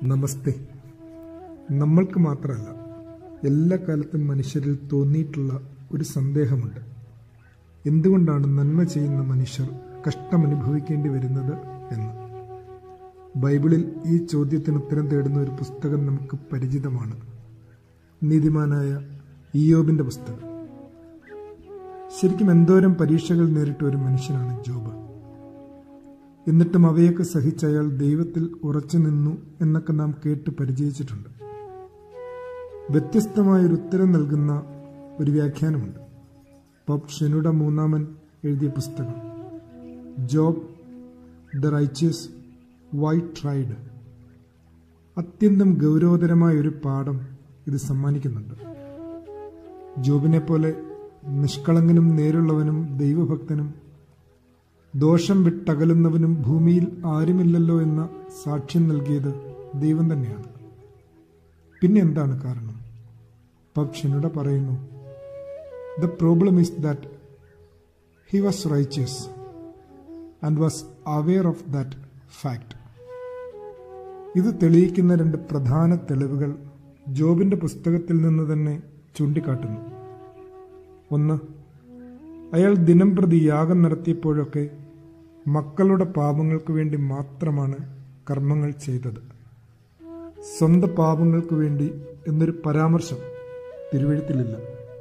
നമസ്തേ നമ്മൾക്ക് മാത്രമല്ല എല്ലാ കാലത്തും മനുഷ്യരിൽ തോന്നിയിട്ടുള്ള ഒരു സന്ദേഹമുണ്ട് എന്തുകൊണ്ടാണ് നന്മ ചെയ്യുന്ന മനുഷ്യർ കഷ്ടമനുഭവിക്കേണ്ടി വരുന്നത് എന്ന് ബൈബിളിൽ ഈ ചോദ്യത്തിന് ഉത്തരം തേടുന്ന ഒരു പുസ്തകം നമുക്ക് പരിചിതമാണ് നീതിമാനായ ഇയോബിന്റെ പുസ്തകം ശരിക്കും എന്തോരം പരീക്ഷകൾ നേരിട്ട ഒരു മനുഷ്യനാണ് ജോബ് എന്നിട്ടും അവയൊക്കെ സഹിച്ച് അയാൾ ദൈവത്തിൽ ഉറച്ചു നിന്നു എന്നൊക്കെ നാം കേട്ട് പരിചയിച്ചിട്ടുണ്ട് വ്യത്യസ്തമായൊരു ഉത്തരം നൽകുന്ന ഒരു വ്യാഖ്യാനമുണ്ട് പോപ്പ് ഷെനുഡ മൂന്നാമൻ എഴുതിയ പുസ്തകം Job the righteous why tried അത്യന്തം ഗൗരവതരമായ ഒരു പാഠം ഇത് സമ്മാനിക്കുന്നുണ്ട് ജോബിനെ പോലെ നിഷ്കളങ്കനും നേരുള്ളവനും ദൈവഭക്തനും ദോഷം വിട്ടകലുന്നവനും ഭൂമിയിൽ ആരുമില്ലല്ലോ എന്ന സാക്ഷ്യം നൽകിയത് ദൈവം തന്നെയാണ് പിന്നെ എന്താണ് കാരണം പക്ഷിനുട പറയുന്നു the problem is that he was righteous and was aware of that fact ഇത് തെളിയിക്കുന്ന രണ്ട് പ്രധാന തെളിവുകൾ ജോബിന്റെ പുസ്തകത്തിൽ നിന്ന് തന്നെ ചൂണ്ടിക്കാട്ടുന്നു ഒന്ന് അയാൾ ദിനം പ്രതി യാഗം നടത്തിയപ്പോഴൊക്കെ മക്കളുടെ പാപങ്ങൾക്ക് വേണ്ടി മാത്രമാണ് കർമ്മങ്ങൾ ചെയ്തത് സ്വന്തം പാപങ്ങൾക്ക് വേണ്ടി എന്നൊരു പരാമർശം തിരുവഴുത്തിലില്ല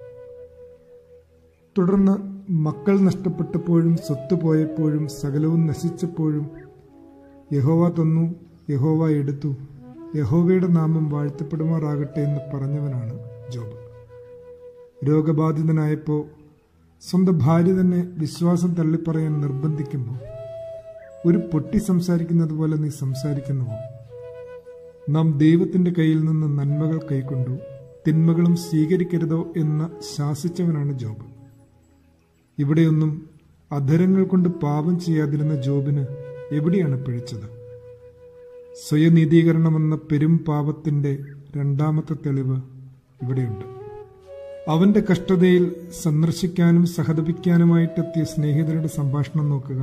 തുടർന്ന് മക്കൾ നഷ്ടപ്പെട്ടപ്പോഴും സ്വത്ത് പോയപ്പോഴും സകലവും നശിച്ചപ്പോഴും യഹോവ തന്നു യഹോവ എടുത്തു യഹോവയുടെ നാമം വാഴ്ത്തപ്പെടുമാറാകട്ടെ എന്ന് പറഞ്ഞവനാണ് ജോബ് രോഗബാധിതനായപ്പോൾ സ്വന്തം ഭാര്യ തന്നെ വിശ്വാസം തള്ളിപ്പറയാൻ നിർബന്ധിക്കുമ്പോൾ ഒരു പൊട്ടി സംസാരിക്കുന്നത് പോലെ നീ സംസാരിക്കുന്നുവോ നാം ദൈവത്തിന്റെ കയ്യിൽ നിന്ന് നന്മകൾ കൈക്കൊണ്ടു തിന്മകളും സ്വീകരിക്കരുതോ എന്ന് ശാസിച്ചവനാണ് ജോബ് ഇവിടെയൊന്നും അധരങ്ങൾ കൊണ്ട് പാപം ചെയ്യാതിരുന്ന ജോബിന് എവിടെയാണ് പിഴച്ചത് സ്വയനീതീകരണമെന്ന പെരും പാപത്തിന്റെ രണ്ടാമത്തെ തെളിവ് ഇവിടെയുണ്ട് അവന്റെ കഷ്ടതയിൽ സന്ദർശിക്കാനും സഹതപിക്കാനുമായിട്ടെത്തിയ സ്നേഹിതരുടെ സംഭാഷണം നോക്കുക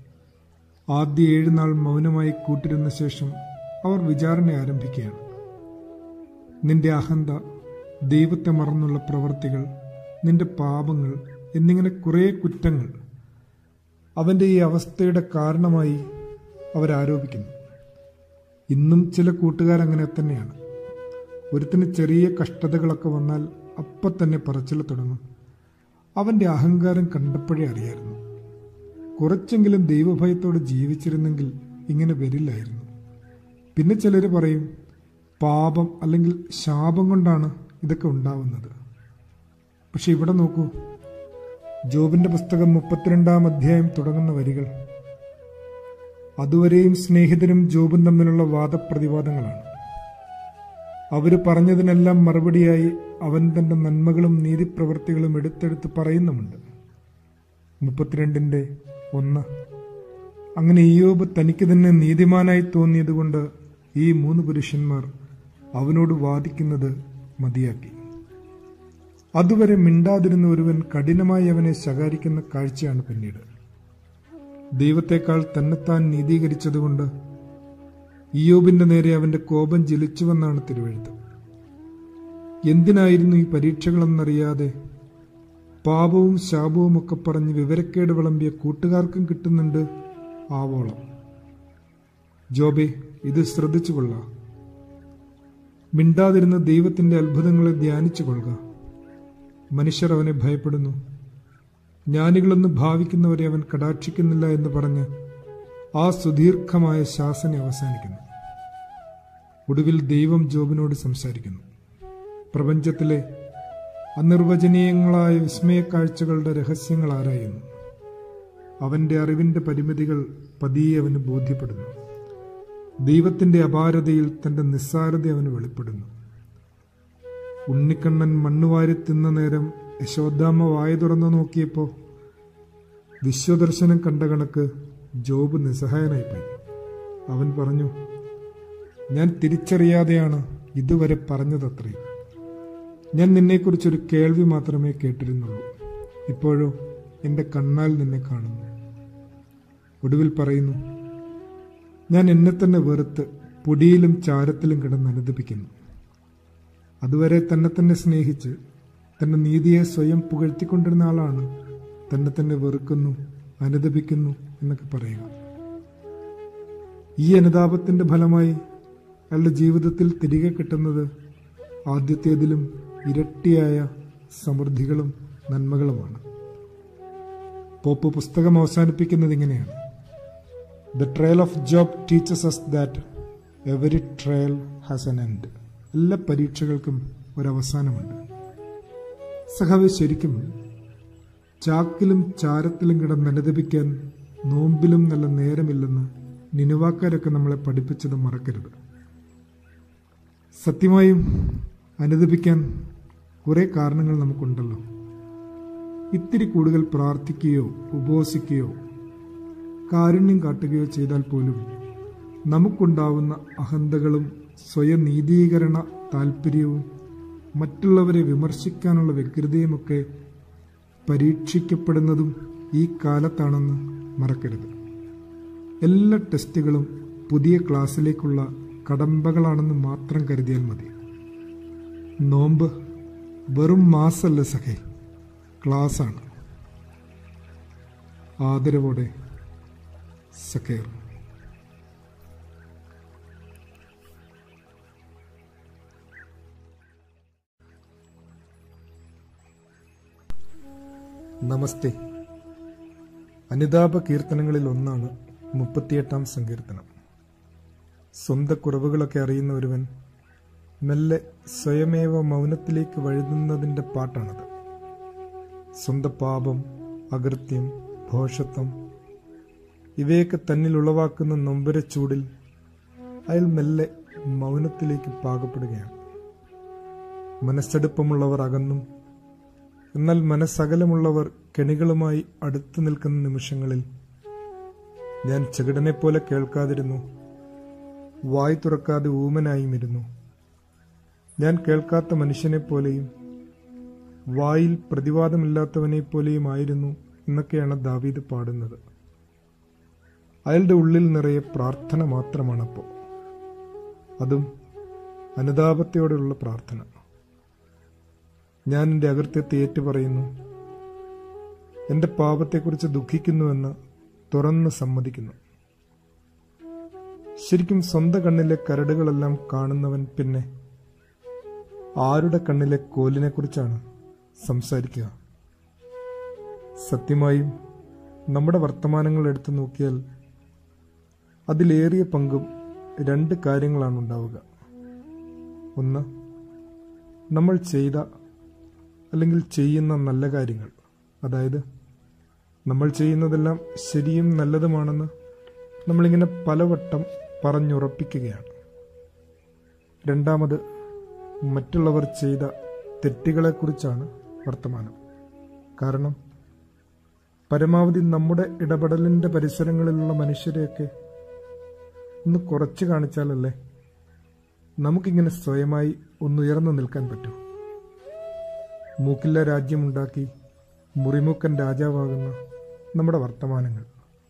ആദ്യ ഏഴ് നാൾ മൗനമായി കൂട്ടിരുന്ന ശേഷം അവർ വിചാരണ ആരംഭിക്കുകയാണ് നിന്റെ അഹന്ത ദൈവത്തെ മറന്നുള്ള പ്രവർത്തികൾ നിന്റെ പാപങ്ങൾ എന്നിങ്ങനെ കുറേ കുറ്റങ്ങൾ അവന്റെ ഈ അവസ്ഥയുടെ കാരണമായി അവരാരോപിക്കുന്നു ഇന്നും ചില കൂട്ടുകാരങ്ങനെ തന്നെയാണ് ഒരുത്തിന് ചെറിയ കഷ്ടതകളൊക്കെ വന്നാൽ അപ്പം തന്നെ പറച്ചിൽ തുടങ്ങും അവന്റെ അഹങ്കാരം കണ്ടപ്പോഴേ അറിയായിരുന്നു കുറച്ചെങ്കിലും ദൈവഭയത്തോടെ ജീവിച്ചിരുന്നെങ്കിൽ ഇങ്ങനെ വരില്ലായിരുന്നു പിന്നെ ചിലർ പറയും പാപം അല്ലെങ്കിൽ ശാപം കൊണ്ടാണ് ഇതൊക്കെ ഉണ്ടാവുന്നത് പക്ഷെ ഇവിടെ നോക്കൂ ജോബിന്റെ പുസ്തകം മുപ്പത്തിരണ്ടാം അധ്യായം തുടങ്ങുന്ന വരികൾ അതുവരെയും സ്നേഹിതരും ജോബും തമ്മിലുള്ള വാദപ്രതിവാദങ്ങളാണ് അവര് പറഞ്ഞതിനെല്ലാം മറുപടിയായി അവൻ തന്റെ നന്മകളും നീതിപ്രവർത്തികളും എടുത്തെടുത്ത് പറയുന്നുമുണ്ട് മുപ്പത്തിരണ്ടിന്റെ ഒന്ന് അങ്ങനെ ഇയോബ് തനിക്ക് തന്നെ നീതിമാനായി തോന്നിയതുകൊണ്ട് ഈ മൂന്ന് പുരുഷന്മാർ അവനോട് വാദിക്കുന്നത് മതിയാക്കി അതുവരെ മിണ്ടാതിരുന്ന ഒരുവൻ കഠിനമായി അവനെ ശകാരിക്കുന്ന കാഴ്ചയാണ് പിന്നീട് ദൈവത്തെക്കാൾ തന്നെത്താൻ നീതീകരിച്ചതുകൊണ്ട് ഇയോബിന്റെ നേരെ അവന്റെ കോപം ജ്വലിച്ചുവെന്നാണ് തിരുവഴുത്ത് എന്തിനായിരുന്നു ഈ പരീക്ഷകളെന്നറിയാതെ പാപവും ശാപവും ഒക്കെ പറഞ്ഞ് വിവരക്കേട് വിളമ്പിയ കൂട്ടുകാർക്കും കിട്ടുന്നുണ്ട് ആവോളം ജോബെ ഇത് ശ്രദ്ധിച്ചു കൊള്ളുക മിണ്ടാതിരുന്ന ദൈവത്തിന്റെ അത്ഭുതങ്ങളെ ധ്യാനിച്ചു കൊള്ളുക മനുഷ്യർ അവനെ ഭയപ്പെടുന്നു ജ്ഞാനികളെന്ന് ഭാവിക്കുന്നവരെ അവൻ കടാക്ഷിക്കുന്നില്ല എന്ന് പറഞ്ഞ് ആ സുദീർഘമായ ശാസന അവസാനിക്കുന്നു ഒടുവിൽ ദൈവം ജോബിനോട് സംസാരിക്കുന്നു പ്രപഞ്ചത്തിലെ അനിർവചനീയങ്ങളായ വിസ്മയക്കാഴ്ചകളുടെ രഹസ്യങ്ങൾ ആരായുന്നു അവന്റെ അറിവിന്റെ പരിമിതികൾ പതിയെ അവന് ബോധ്യപ്പെടുന്നു ദൈവത്തിന്റെ അപാരതയിൽ തന്റെ നിസ്സാരത അവന് വെളിപ്പെടുന്നു ഉണ്ണിക്കണ്ണൻ മണ്ണുവാരി തിന്ന നേരം യശോദാമ്മ വായ തുറന്നു നോക്കിയപ്പോൾ വിശ്വദർശനം കണ്ട കണക്ക് ജോബ് നിസ്സഹായനായിപ്പോയി അവൻ പറഞ്ഞു ഞാൻ തിരിച്ചറിയാതെയാണ് ഇതുവരെ പറഞ്ഞതത്രയും ഞാൻ നിന്നെക്കുറിച്ചൊരു കേൾവി മാത്രമേ കേട്ടിരുന്നുള്ളൂ ഇപ്പോഴോ എൻ്റെ കണ്ണാൽ നിന്നെ കാണുന്നു ഒടുവിൽ പറയുന്നു ഞാൻ എന്നെ തന്നെ വെറുത്ത് പൊടിയിലും ചാരത്തിലും കിടന്ന് അനുദപിക്കുന്നു അതുവരെ തന്നെ തന്നെ സ്നേഹിച്ച് തന്റെ നീതിയെ സ്വയം പുകഴ്ത്തിക്കൊണ്ടിരുന്ന ആളാണ് തന്നെ തന്നെ വെറുക്കുന്നു അനുദപിക്കുന്നു എന്നൊക്കെ പറയുക ഈ അനുതാപത്തിന്റെ ഫലമായി അയാളുടെ ജീവിതത്തിൽ തിരികെ കിട്ടുന്നത് ആദ്യത്തേതിലും ഇരട്ടിയായ സമൃദ്ധികളും നന്മകളുമാണ് പോപ്പ് പുസ്തകം അവസാനിപ്പിക്കുന്നത് ഇങ്ങനെയാണ് the trial of Job teaches us that every trial has an end എല്ലാ പരീക്ഷകൾക്കും ഒരവസാനമുണ്ട് സഖാവ് ശരിക്കും ചാക്കിലും ചാരത്തിലും കിടന്ന് അനുദപിക്കാൻ നോമ്പിലും നല്ല നേരമില്ലെന്ന് നിനുവാക്കാരൊക്കെ നമ്മളെ പഠിപ്പിച്ചത് മറക്കരുത് സത്യമായും അനുദപിക്കാൻ കുറെ കാരണങ്ങൾ നമുക്കുണ്ടല്ലോ ഇത്തിരി കൂടുതൽ പ്രാർത്ഥിക്കുകയോ ഉപവസിക്കുകയോ കാരുണ്യം കാട്ടുകയോ ചെയ്താൽ പോലും നമുക്കുണ്ടാവുന്ന അഹന്തകളും സ്വയം നീതീകരണ താല്പര്യവും മറ്റുള്ളവരെ വിമർശിക്കാനുള്ള വ്യഗ്രതയുമൊക്കെ പരീക്ഷിക്കപ്പെടുന്നതും ഈ കാലത്താണെന്ന് മറക്കരുത് എല്ലാ ടെസ്റ്റുകളും പുതിയ ക്ലാസ്സിലേക്കുള്ള കടമ്പകളാണെന്ന് മാത്രം കരുതിയാൽ മതി നോമ്പ് വെറും മാസല്ല സഖേ ക്ലാസ്സാണ് ആദരവോടെ സക്കേർ നമസ്തേ അനുതാപ കീർത്തനങ്ങളിൽ ഒന്നാണ് മുപ്പത്തിയെട്ടാം സങ്കീർത്തനം സ്വന്തം കുറവുകളൊക്കെ അറിയുന്ന ഒരുവൻ മെല്ലെ സ്വയമേവ മൗനത്തിലേക്ക് വഴുതുന്നതിൻ്റെ പാട്ടാണത് സ്വന്തം പാപം അകൃത്യം ഭോഷത്വം ഇവയൊക്കെ തന്നിൽ ഉളവാക്കുന്ന നൊമ്പരച്ചൂടിൽ അയാൾ മെല്ലെ മൗനത്തിലേക്ക് പാകപ്പെടുകയാണ് മനസ്സെടുപ്പമുള്ളവർ അകന്നും എന്നാൽ മനസ്സകലമുള്ളവർ കെണികളുമായി അടുത്തു നിൽക്കുന്ന നിമിഷങ്ങളിൽ ഞാൻ ചെകിടനെ പോലെ കേൾക്കാതിരുന്നു വായി തുറക്കാതെ ഊമനായും ഇരുന്നു ഞാൻ കേൾക്കാത്ത മനുഷ്യനെ പോലെയും വായിൽ പ്രതിവാദമില്ലാത്തവനെ പോലെയുമായിരുന്നു എന്നൊക്കെയാണ് ദാവീദ് പാടുന്നത് അയാളുടെ ഉള്ളിൽ നിറയെ പ്രാർത്ഥന മാത്രമാണപ്പോൾ അതും അനുതാപത്തോടെയുള്ള പ്രാർത്ഥന ഞാൻ എൻ്റെ അകൃത്യത്തെ ഏറ്റുപറയുന്നു എൻ്റെ പാപത്തെക്കുറിച്ച് ദുഃഖിക്കുന്നുവെന്ന് തുറന്ന് സമ്മതിക്കുന്നു ശരിക്കും സ്വന്തം കണ്ണിലെ കരടുകളെല്ലാം കാണുന്നവൻ പിന്നെ ആരുടെ കണ്ണിലെ കോലിനെക്കുറിച്ചാണ് സംസാരിക്കുക സത്യമായും നമ്മുടെ വർത്തമാനങ്ങൾ എടുത്തു നോക്കിയാൽ അതിലേറിയ പങ്കും രണ്ട് കാര്യങ്ങളാണ് ഉണ്ടാവുക ഒന്ന് നമ്മൾ ചെയ്ത അല്ലെങ്കിൽ ചെയ്യുന്ന നല്ല കാര്യങ്ങൾ അതായത് നമ്മൾ ചെയ്യുന്നതെല്ലാം ശരിയും നല്ലതുമാണെന്ന് നമ്മളിങ്ങനെ പലവട്ടം പറഞ്ഞുറപ്പിക്കുകയാണ് രണ്ടാമത് മറ്റുള്ളവർ ചെയ്ത തെറ്റുകളെക്കുറിച്ചാണ് വർത്തമാനം കാരണം പരമാവധി നമ്മുടെ ഇടപെടലിൻ്റെ പരിസരങ്ങളിലുള്ള മനുഷ്യരെയൊക്കെ ഒന്ന് കുറച്ച് കാണിച്ചാലല്ലേ നമുക്കിങ്ങനെ സ്വയമായി ഒന്നുയർന്നു നിൽക്കാൻ പറ്റൂ മൂക്കില്ല രാജ്യമുണ്ടാക്കി മുറിമുക്കൻ രാജാവാകുന്ന നമ്മുടെ വർത്തമാനങ്ങൾ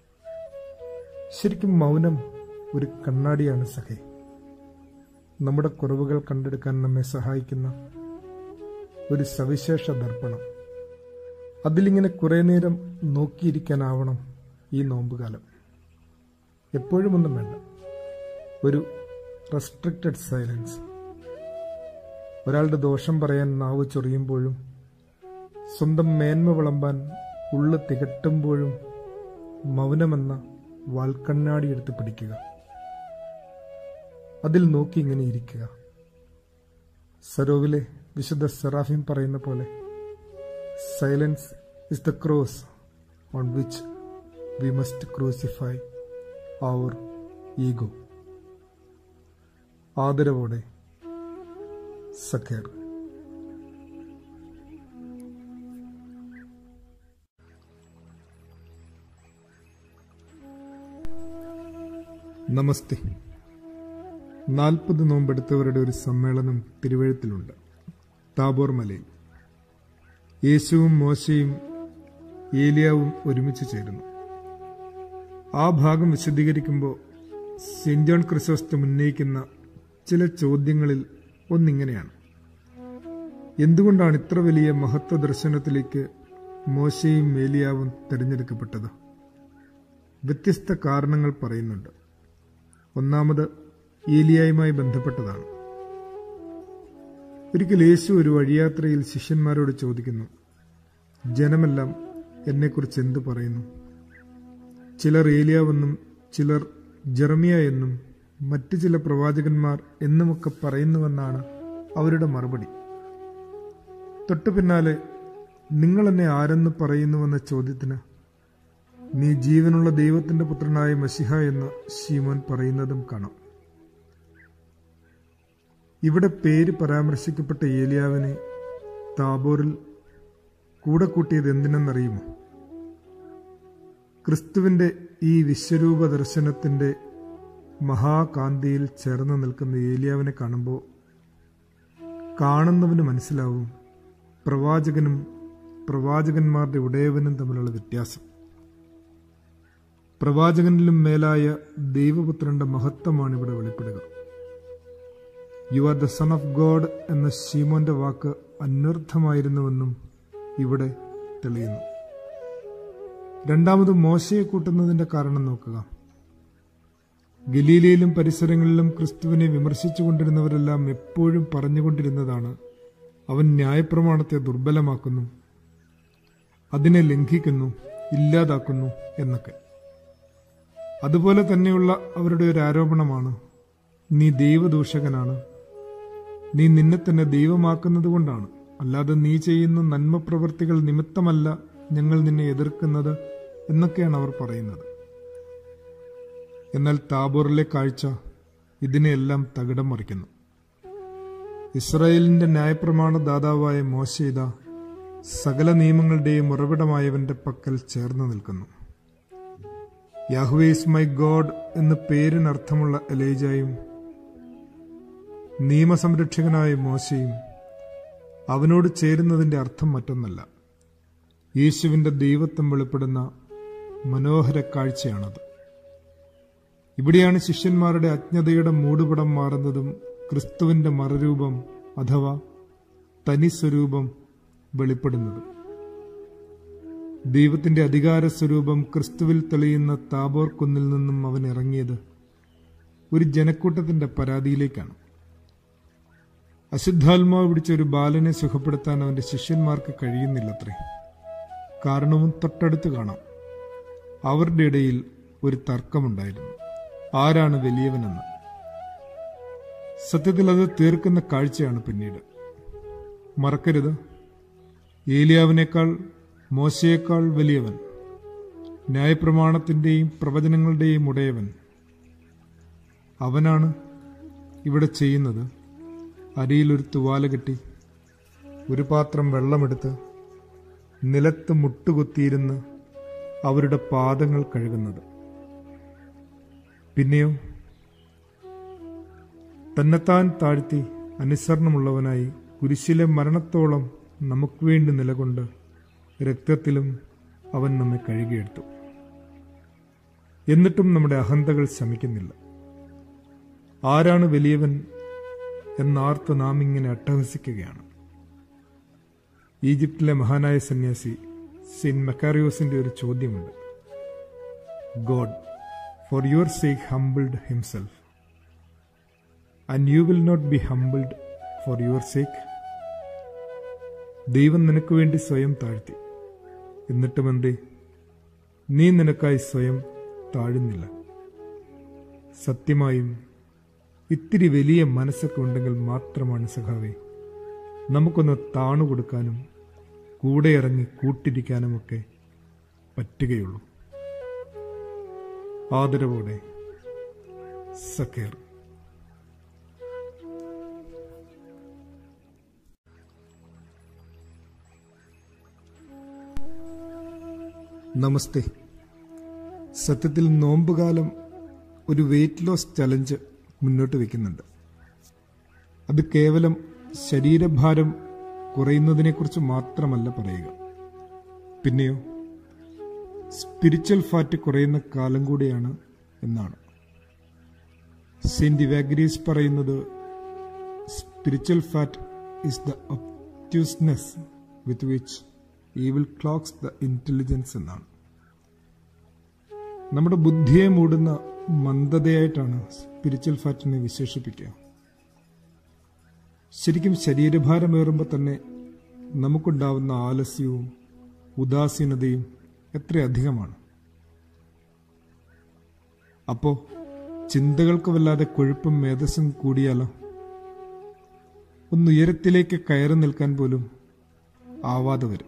ശരിക്കും മൗനം ഒരു കണ്ണാടിയാണ് സഖേ നമ്മുടെ കുറവുകൾ കണ്ടെടുക്കാൻ നമ്മെ സഹായിക്കുന്ന ഒരു സവിശേഷ ദർപ്പണം അതിലിങ്ങനെ കുറേ നേരം നോക്കിയിരിക്കാനാവണം ഈ നോമ്പുകാലം എപ്പോഴും ഒന്നും വേണ്ട ഒരു റെസ്ട്രിക്റ്റഡ് സൈലൻസ് ഒരാളുടെ ദോഷം പറയാൻ നാവ് ചൊറിയുമ്പോഴും സ്വന്തം മേന്മ വിളമ്പാൻ ഉള്ളു തികട്ടുമ്പോഴും മൗനമെന്ന വാൽക്കണ്ണാടി എടുത്ത് പിടിക്കുക അതിൽ നോക്കി ഇങ്ങനെ ഇരിക്കുക സരോവിലെ വിശുദ്ധ സെറാഫിം പറയുന്ന പോലെ silence is the cross on which we must crucify our ego ആദരവോടെ സഖേർ നമസ്തേ നാൽപ്പത് നോമ്പെടുത്തവരുടെ ഒരു സമ്മേളനം തിരുവഴുത്തിലുണ്ട് താബോർ മലയിൽ യേശുവും മോശയും ഏലിയാവും ഒരുമിച്ച് ചേരുന്നു ആ ഭാഗം വിശദീകരിക്കുമ്പോൾ സെന്റ് ജോൺ ക്രിസോസ്റ്റം ഉന്നയിക്കുന്ന ചില ചോദ്യങ്ങളിൽ ഒന്നിങ്ങനെയാണ് എന്തുകൊണ്ടാണ് ഇത്ര വലിയ മഹത്വ ദർശനത്തിലേക്ക് മോശയും മേലിയാവും തിരഞ്ഞെടുക്കപ്പെട്ടത് വ്യത്യസ്ത കാരണങ്ങൾ പറയുന്നുണ്ട് ഒന്നാമത് ഏലിയായുമായി ബന്ധപ്പെട്ടതാണ് ഒരിക്കൽ യേശു ഒരു വഴിയാത്രയിൽ ശിഷ്യന്മാരോട് ചോദിക്കുന്നു ജനമെല്ലാം എന്നെക്കുറിച്ച് എന്തു പറയുന്നു ചിലർ ഏലിയാവെന്നും ചിലർ ജെറമിയ എന്നും മറ്റു ചില പ്രവാചകന്മാർ എന്നുമൊക്കെ പറയുന്നുവെന്നാണ് അവരുടെ മറുപടി തൊട്ടു പിന്നാലെ നിങ്ങൾ എന്നെ ആരെന്ന് പറയുന്നുവെന്ന ചോദ്യത്തിന് നീ ജീവനുള്ള ദൈവത്തിന്റെ പുത്രനായ മഷിഹ എന്ന് ശീമോൻ പറയുന്നതും കാണാം ഇവിടെ പേര് പരാമർശിക്കപ്പെട്ട ഏലിയാവിനെ താബോറിൽ കൂടെ കൂട്ടിയത് എന്തിനെന്നറിയുമോ ക്രിസ്തുവിന്റെ ഈ വിശ്വരൂപ ദർശനത്തിന്റെ മഹാകാന്തിയിൽ ചേർന്ന് നിൽക്കുന്ന ഏലിയാവിനെ കാണുമ്പോൾ കാണുന്നവന് മനസ്സിലാവും പ്രവാചകനും പ്രവാചകന്മാരുടെ ഉടയവനും തമ്മിലുള്ള വ്യത്യാസം പ്രവാചകനിലും മേലായ ദൈവപുത്രന്റെ മഹത്വമാണ് ഇവിടെ വെളിപ്പെടുക you are the son of God എന്ന ശീമോന്റെ വാക്ക് അന്വർത്ഥമായിരുന്നുവെന്നും ഇവിടെ തെളിയുന്നു രണ്ടാമത് മോശയെ കൂട്ടുന്നതിന്റെ കാരണം നോക്കുക ഗലീലയിലും പരിസരങ്ങളിലും ക്രിസ്തുവിനെ വിമർശിച്ചുകൊണ്ടിരുന്നവരെല്ലാം എപ്പോഴും പറഞ്ഞുകൊണ്ടിരുന്നതാണ് അവൻ ന്യായപ്രമാണത്തെ ദുർബലമാക്കുന്നു അതിനെ ലംഘിക്കുന്നു ഇല്ലാതാക്കുന്നു എന്നൊക്കെ അതുപോലെ തന്നെയുള്ള അവരുടെ ഒരു ആരോപണമാണ് നീ ദൈവദൂഷകനാണ് നീ നിന്നെ തന്നെ ദൈവമാക്കുന്നത് കൊണ്ടാണ് അല്ലാതെ നീ ചെയ്യുന്ന നന്മ പ്രവൃത്തികൾ നിമിത്തമല്ല ഞങ്ങൾ നിന്നെ എതിർക്കുന്നത് എന്നൊക്കെയാണ് അവർ പറയുന്നത് എന്നാൽ താബോറിലെ കാഴ്ച ഇതിനെയെല്ലാം തകിടം മറിക്കുന്നു ഇസ്രായേലിന്റെ ന്യായപ്രമാണ ദാതാവായ മോശയിത സകല നിയമങ്ങളുടെയും ഉറവിടമായവന്റെ പക്കൽ ചേർന്ന് നിൽക്കുന്നു യാഹുവേ ഇസ് മൈ ഗോഡ് എന്ന് പേരിനർത്ഥമുള്ള എലേജായും നിയമസംരക്ഷകനായ മോശയും അവനോട് ചേരുന്നതിന്റെ അർത്ഥം മറ്റൊന്നല്ല യേശുവിന്റെ ദൈവത്വം വെളിപ്പെടുന്ന മനോഹര കാഴ്ചയാണത് ഇവിടെയാണ് ശിഷ്യന്മാരുടെ അജ്ഞതയുടെ മൂടുപടം മാറുന്നതും ക്രിസ്തുവിന്റെ മറുരൂപം അഥവാ തനിസ്വരൂപം വെളിപ്പെടുന്നതും ദൈവത്തിന്റെ അധികാര സ്വരൂപം ക്രിസ്തുവിൽ തെളിയുന്ന താബോർ കുന്നിൽ നിന്നും അവൻ ഇറങ്ങിയത് ഒരു ജനക്കൂട്ടത്തിന്റെ പരാതിയിലേക്കാണ് അശുദ്ധാത്മാവ് പിടിച്ച ഒരു ബാലനെ സുഖപ്പെടുത്താൻ അവന്റെ ശിഷ്യന്മാർക്ക് കഴിയുന്നില്ലത്രേ കാരണവും തൊട്ടടുത്ത് കാണാം അവരുടെ ഇടയിൽ ഒരു തർക്കമുണ്ടായിരുന്നു ആരാണ് വലിയവനെന്ന് സത്യത്തിൽ അത് തീർക്കുന്ന കാഴ്ചയാണ് പിന്നീട് മറക്കരുത് ഏലിയാവിനേക്കാൾ മോശയേക്കാൾ വലിയവൻ ന്യായപ്രമാണത്തിന്റെയും പ്രവചനങ്ങളുടെയും ഉടയവൻ അവനാണ് ഇവിടെ ചെയ്യുന്നത് അരിയിലൊരു തുവാല കെട്ടി ഒരു പാത്രം വെള്ളമെടുത്ത് നിലത്ത് മുട്ടുകുത്തിയിരുന്ന് അവരുടെ പാദങ്ങൾ കഴുകുന്നത് പിന്നെയോ തന്നെത്താൻ താഴ്ത്തി അനുസരണമുള്ളവനായി കുരിശിലെ മരണത്തോളം നമുക്ക് വേണ്ടി നിലകൊണ്ട് രക്തത്തിലും അവൻ നമ്മെ കഴുകിയെടുത്തു എന്നിട്ടും നമ്മുടെ അഹന്തകൾ ശമിക്കുന്നില്ല ആരാണ് വലിയവൻ എന്നാർത്ത് നാം ഇങ്ങനെ അട്ടഹസിക്കുകയാണ് ഈജിപ്തിലെ മഹാനായ സന്യാസി സെയിന്റ് മെക്കാറിയോസിന്റെ ഒരു ചോദ്യമുണ്ട് God for your sake humbled himself and you will not be humbled for your sake ദൈവം നിനക്ക് വേണ്ടി സ്വയം താഴ്ത്തി എന്നിട്ടും എന്തേ നീ നിനക്കായി സ്വയം താഴുന്നില്ല സത്യമായും ഇത്തിരി വലിയ മനസ്സൊക്കെ ഉണ്ടെങ്കിൽ മാത്രമാണ് സഖാവെ നമുക്കൊന്ന് താണു കൊടുക്കാനും കൂടെ ഇറങ്ങി കൂട്ടിരിക്കാനുമൊക്കെ പറ്റുകയുള്ളൂ ആദരവോടെ സക്കേർ നമസ്തേ സത്യത്തിൽ നോമ്പുകാലം ഒരു വെയിറ്റ് ലോസ് ചലഞ്ച് മുന്നോട്ട് വയ്ക്കുന്നുണ്ട് അത് കേവലം ശരീരഭാരം കുറയുന്നതിനെക്കുറിച്ച് മാത്രമല്ല പറയുക പിന്നെയോ സ്പിരിച്വൽ ഫാറ്റ് കുറയുന്ന കാലം കൂടിയാണ് എന്നാണ് സെന്റ് ഇവാഗ്രീസ് പറയുന്നത് spiritual fat is the obtuseness with which evil cloaks the intelligence എന്നാണ് നമ്മുടെ ബുദ്ധിയെ മൂടുന്ന മന്ദതയായിട്ടാണ് സ്പിരിച്വൽ ഫാറ്റിനെ വിശേഷിപ്പിക്കുക ശരിക്കും ശരീരഭാരമേറുമ്പോൾ തന്നെ നമുക്കുണ്ടാവുന്ന ആലസ്യവും ഉദാസീനതയും എത്രയധികമാണ് അപ്പോ ചിന്തകൾക്ക് വല്ലാതെ കൊഴുപ്പും മേധസ്സും കൂടിയാലോ ഒന്നുയരത്തിലേക്ക് കയറി നിൽക്കാൻ പോലും ആവാതെ വരും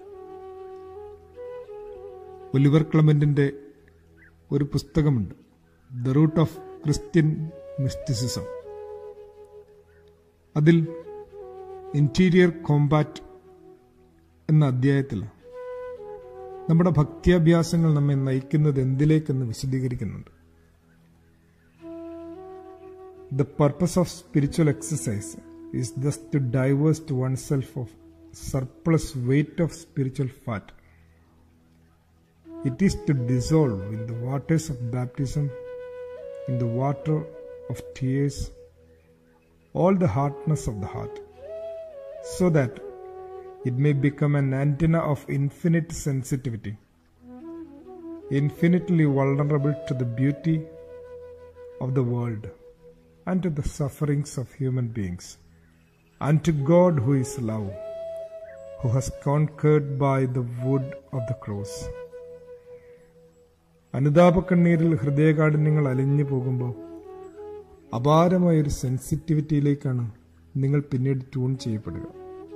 ഒലിവർ ക്ലമന്റിന്റെ ഒരു പുസ്തകമുണ്ട് the root of Christian mysticism അതിൽ ഇന്റീരിയർ കോമ്പാറ്റ് എന്ന അധ്യായത്തിൽ നമ്മുടെ ഭക്തിയാഭ്യാസങ്ങൾ നമ്മെ നയിക്കുന്നത് എന്തിലേക്കെന്ന് വിശദീകരിക്കുന്നുണ്ട് the purpose of spiritual exercise is thus to divest one self of surplus weight of spiritual fat It is to dissolve in the waters of baptism, in the water of tears, all the hardness of the heart, so that it may become an antenna of infinite sensitivity, infinitely vulnerable to the beauty of the world and to the sufferings of human beings, and to God who is love, who has conquered by the wood of the cross. അനുതാപക്കണ്ണീരിൽ ഹൃദയകാഠിന്യങ്ങൾ അലിഞ്ഞു പോകുമ്പോൾ അപാരമായൊരു സെൻസിറ്റിവിറ്റിയിലേക്കാണ് നിങ്ങൾ പിന്നീട് tune ചെയ്യപ്പെടുക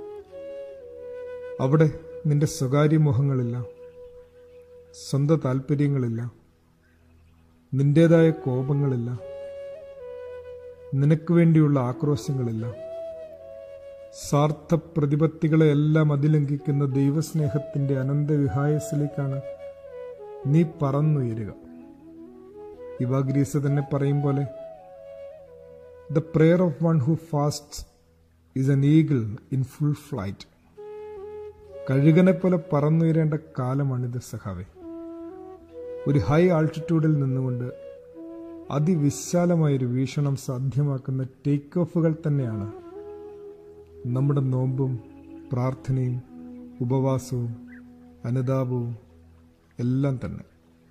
അവിടെ നിന്റെ സ്വകാര്യ മോഹങ്ങളില്ല സ്വന്തം താല്പര്യങ്ങളില്ല നിന്റേതായ കോപങ്ങളില്ല നിനക്ക് വേണ്ടിയുള്ള ആക്രോശങ്ങളില്ല സാർത്ഥ പ്രതിപത്തികളെയെല്ലാം അതിലംഘിക്കുന്ന ദൈവസ്നേഹത്തിന്റെ അനന്തവിഹായസിലേക്കാണ് നീ പറന്നുയരുക ഇവാഗ്രീസ് തന്നെ പറയും പോലെ the prayer of one who fast is an eagle in full flight കഴുകനെ പോലെ പറന്നുയരേണ്ട കാലമാണിത് സഹാവെ ഒരു ഹൈ ആൾട്ടിറ്റ്യൂഡിൽ നിന്നുകൊണ്ട് അതിവിശാലമായൊരു വീക്ഷണം സാധ്യമാക്കുന്ന ടേക്ക് ഓഫുകൾ തന്നെയാണ് നമ്മുടെ നോമ്പും പ്രാർത്ഥനയും ഉപവാസവും അനുതാപവും എല്ലാം തന്നെ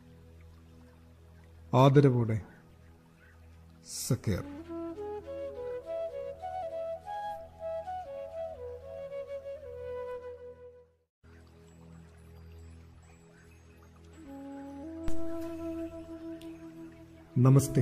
ആദരവോടെ സക്കേർ നമസ്തേ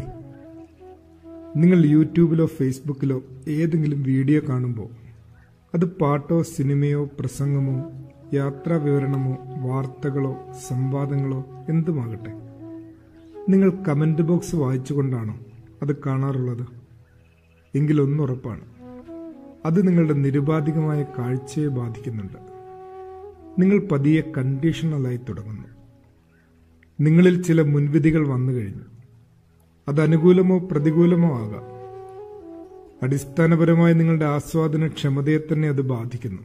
നിങ്ങൾ യൂട്യൂബിലോ ഫേസ്ബുക്കിലോ ഏതെങ്കിലും വീഡിയോ കാണുമ്പോൾ അത് പാട്ടോ സിനിമയോ പ്രസംഗമോ യാത്രാ വിവരണമോ വാർത്തകളോ സംവാദങ്ങളോ എന്തുമാകട്ടെ നിങ്ങൾ കമന്റ് ബോക്സ് വായിച്ചുകൊണ്ടാണോ അത് കാണാറുള്ളത് എങ്കിലൊന്നുറപ്പാണ് അത് നിങ്ങളുടെ നിരുപാധികമായ കാഴ്ചയെ ബാധിക്കുന്നുണ്ട് നിങ്ങൾ പതിയെ കണ്ടീഷണലായി തുടങ്ങുന്നു നിങ്ങളിൽ ചില മുൻവിധികൾ വന്നു കഴിഞ്ഞു അത് അനുകൂലമോ പ്രതികൂലമോ ആകാം അടിസ്ഥാനപരമായി നിങ്ങളുടെ ആസ്വാദന ക്ഷമതയെ തന്നെ അത് ബാധിക്കുന്നു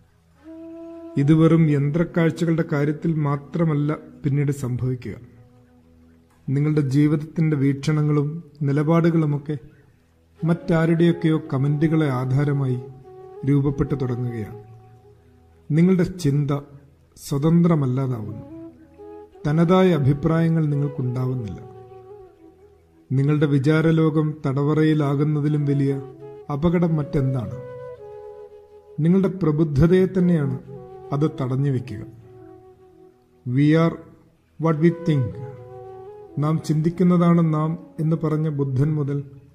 ഇത് വെറും യന്ത്രക്കാഴ്ചകളുടെ കാര്യത്തിൽ മാത്രമല്ല പിന്നീട് സംഭവിക്കുക നിങ്ങളുടെ ജീവിതത്തിന്റെ വീക്ഷണങ്ങളും നിലപാടുകളുമൊക്കെ മറ്റാരുടെയൊക്കെയോ കമന്റുകളെ ആധാരമായി രൂപപ്പെട്ടു തുടങ്ങുകയാണ് നിങ്ങളുടെ ചിന്ത സ്വതന്ത്രമല്ലാതാവുന്നു തനതായ അഭിപ്രായങ്ങൾ നിങ്ങൾക്കുണ്ടാവുന്നില്ല നിങ്ങളുടെ വിചാരലോകം തടവറയിലാകുന്നതിലും വലിയ അപകടം മറ്റെന്താണ് നിങ്ങളുടെ പ്രബുദ്ധതയെ തന്നെയാണ് അത് തടഞ്ഞു വെക്കുക we are what we think നാം ചിന്തിക്കുന്നതാണ് നാം എന്ന് പറഞ്ഞ ബുദ്ധൻ മുതൽ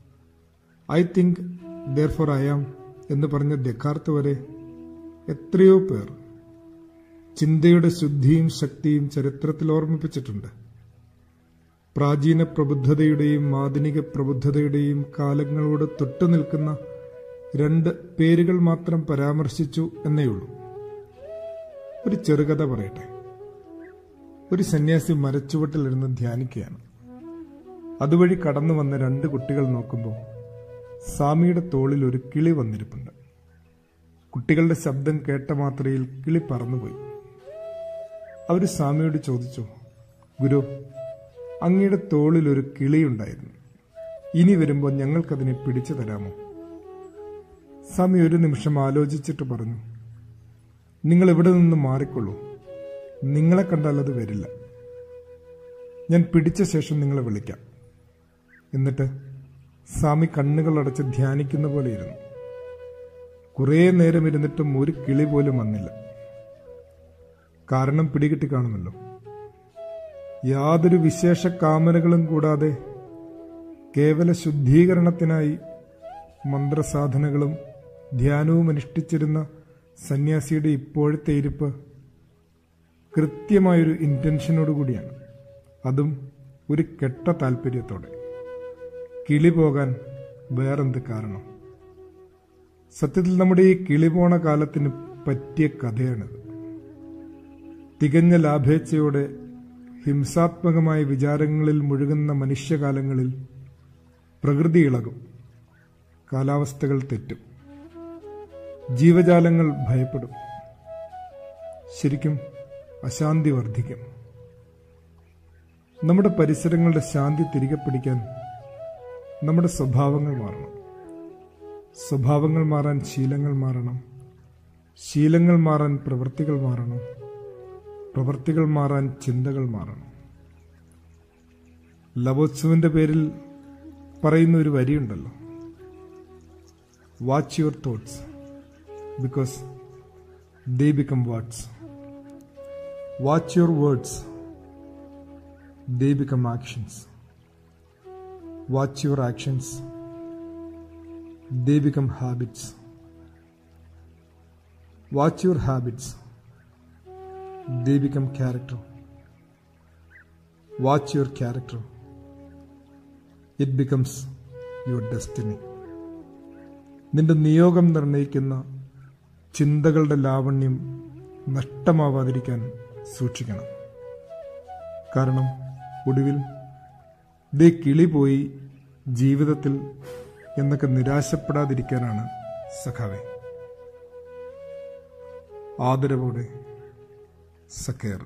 I think therefore I am എന്ന് പറഞ്ഞ ദക്കാർത്ത് വരെ എത്രയോ പേർ ചിന്തയുടെ ശുദ്ധിയും ശക്തിയും ചരിത്രത്തിൽ ഓർമ്മിപ്പിച്ചിട്ടുണ്ട് പ്രാചീന പ്രബുദ്ധതയുടെയും ആധുനിക പ്രബുദ്ധതയുടെയും കാലങ്ങളോട് തൊട്ടു നിൽക്കുന്ന രണ്ട് പേരുകൾ മാത്രം പരാമർശിച്ചു എന്നേയുള്ളൂ ഒരു ചെറുകഥ പറയട്ടെ ഒരു സന്യാസി മരച്ചുവട്ടിലിരുന്ന് ധ്യാനിക്കുകയാണ് അതുവഴി കടന്നു വന്ന രണ്ട് കുട്ടികൾ നോക്കുമ്പോൾ സ്വാമിയുടെ തോളിൽ ഒരു കിളി വന്നിരിപ്പുണ്ട് കുട്ടികളുടെ ശബ്ദം കേട്ട മാത്രയിൽ കിളി പറന്നുപോയി അവർ സ്വാമിയോട് ചോദിച്ചു ഗുരു അങ്ങയുടെ തോളിൽ ഒരു കിളിയുണ്ടായിരുന്നു ഇനി വരുമ്പോൾ ഞങ്ങൾക്കതിനെ പിടിച്ചു തരാമോ സ്വാമി ഒരു നിമിഷം ആലോചിച്ചിട്ട് പറഞ്ഞു നിങ്ങൾ ഇവിടെ നിന്ന് മാറിക്കൊള്ളൂ നിങ്ങളെ കണ്ടാൽ അത് വരില്ല ഞാൻ പിടിച്ച ശേഷം നിങ്ങളെ വിളിക്കാം എന്നിട്ട് സ്വാമി കണ്ണുകൾ അടച്ച് ധ്യാനിക്കുന്ന പോലെ ഇരുന്നു കുറേ നേരം ഇരുന്നിട്ടും ഒരു കിളി പോലും വന്നില്ല കാരണം പിടികിട്ടി കാണുമല്ലോ യാതൊരു വിശേഷ കാമനകളും കൂടാതെ കേവല ശുദ്ധീകരണത്തിനായി മന്ത്രസാധനകളും ധ്യാനവും അനുഷ്ഠിച്ചിരുന്ന സന്യാസിയുടെ ഇപ്പോഴത്തെ ഇരിപ്പ് കൃത്യമായൊരു ഇന്റൻഷനോട് കൂടിയാണ് അതും ഒരു കെട്ട താല്പര്യത്തോടെ കിളി പോകാൻ വേറെന്ത് കാരണം സത്യത്തിൽ നമ്മുടെ ഈ കിളി പോണ കാലത്തിന് പറ്റിയ കഥയാണിത് തികഞ്ഞ ലാഭേച്ഛയോടെ ഹിംസാത്മകമായ വിചാരങ്ങളിൽ മുഴുകുന്ന മനുഷ്യകാലങ്ങളിൽ പ്രകൃതി ഇളകും കാലാവസ്ഥകൾ തെറ്റും ജീവജാലങ്ങൾ ഭയപ്പെടും ശരിക്കും അശാന്തി വർദ്ധിക്കും നമ്മുടെ പരിസരങ്ങളുടെ ശാന്തി തിരികെ പിടിക്കാൻ നമ്മുടെ സ്വഭാവങ്ങൾ മാറണം സ്വഭാവങ്ങൾ മാറാൻ ശീലങ്ങൾ മാറണം ശീലങ്ങൾ മാറാൻ പ്രവൃത്തികൾ മാറണം പ്രവൃത്തികൾ മാറാൻ ചിന്തകൾ മാറണം ലവോത്സവിന്റെ പേരിൽ പറയുന്ന ഒരു വരിയുണ്ടല്ലോ watch your thoughts because they become words watch your words they become actions watch your actions they become habits watch your habits they become character. Watch your character. It becomes your destiny. നിന്റെ നിയോഗം നിർണയിക്കുന്ന ചിന്തകളുടെ ലാവണ്യം നഷ്ടമാവാതിരിക്കാൻ സൂക്ഷിക്കണം കാരണം ഒടുവിൽ ദേ കിളി പോയി ജീവിതത്തിൽ എന്നൊക്കെ നിരാശപ്പെടാതിരിക്കാനാണ് സഖാവെ ആദരവോടെ സക്കേർ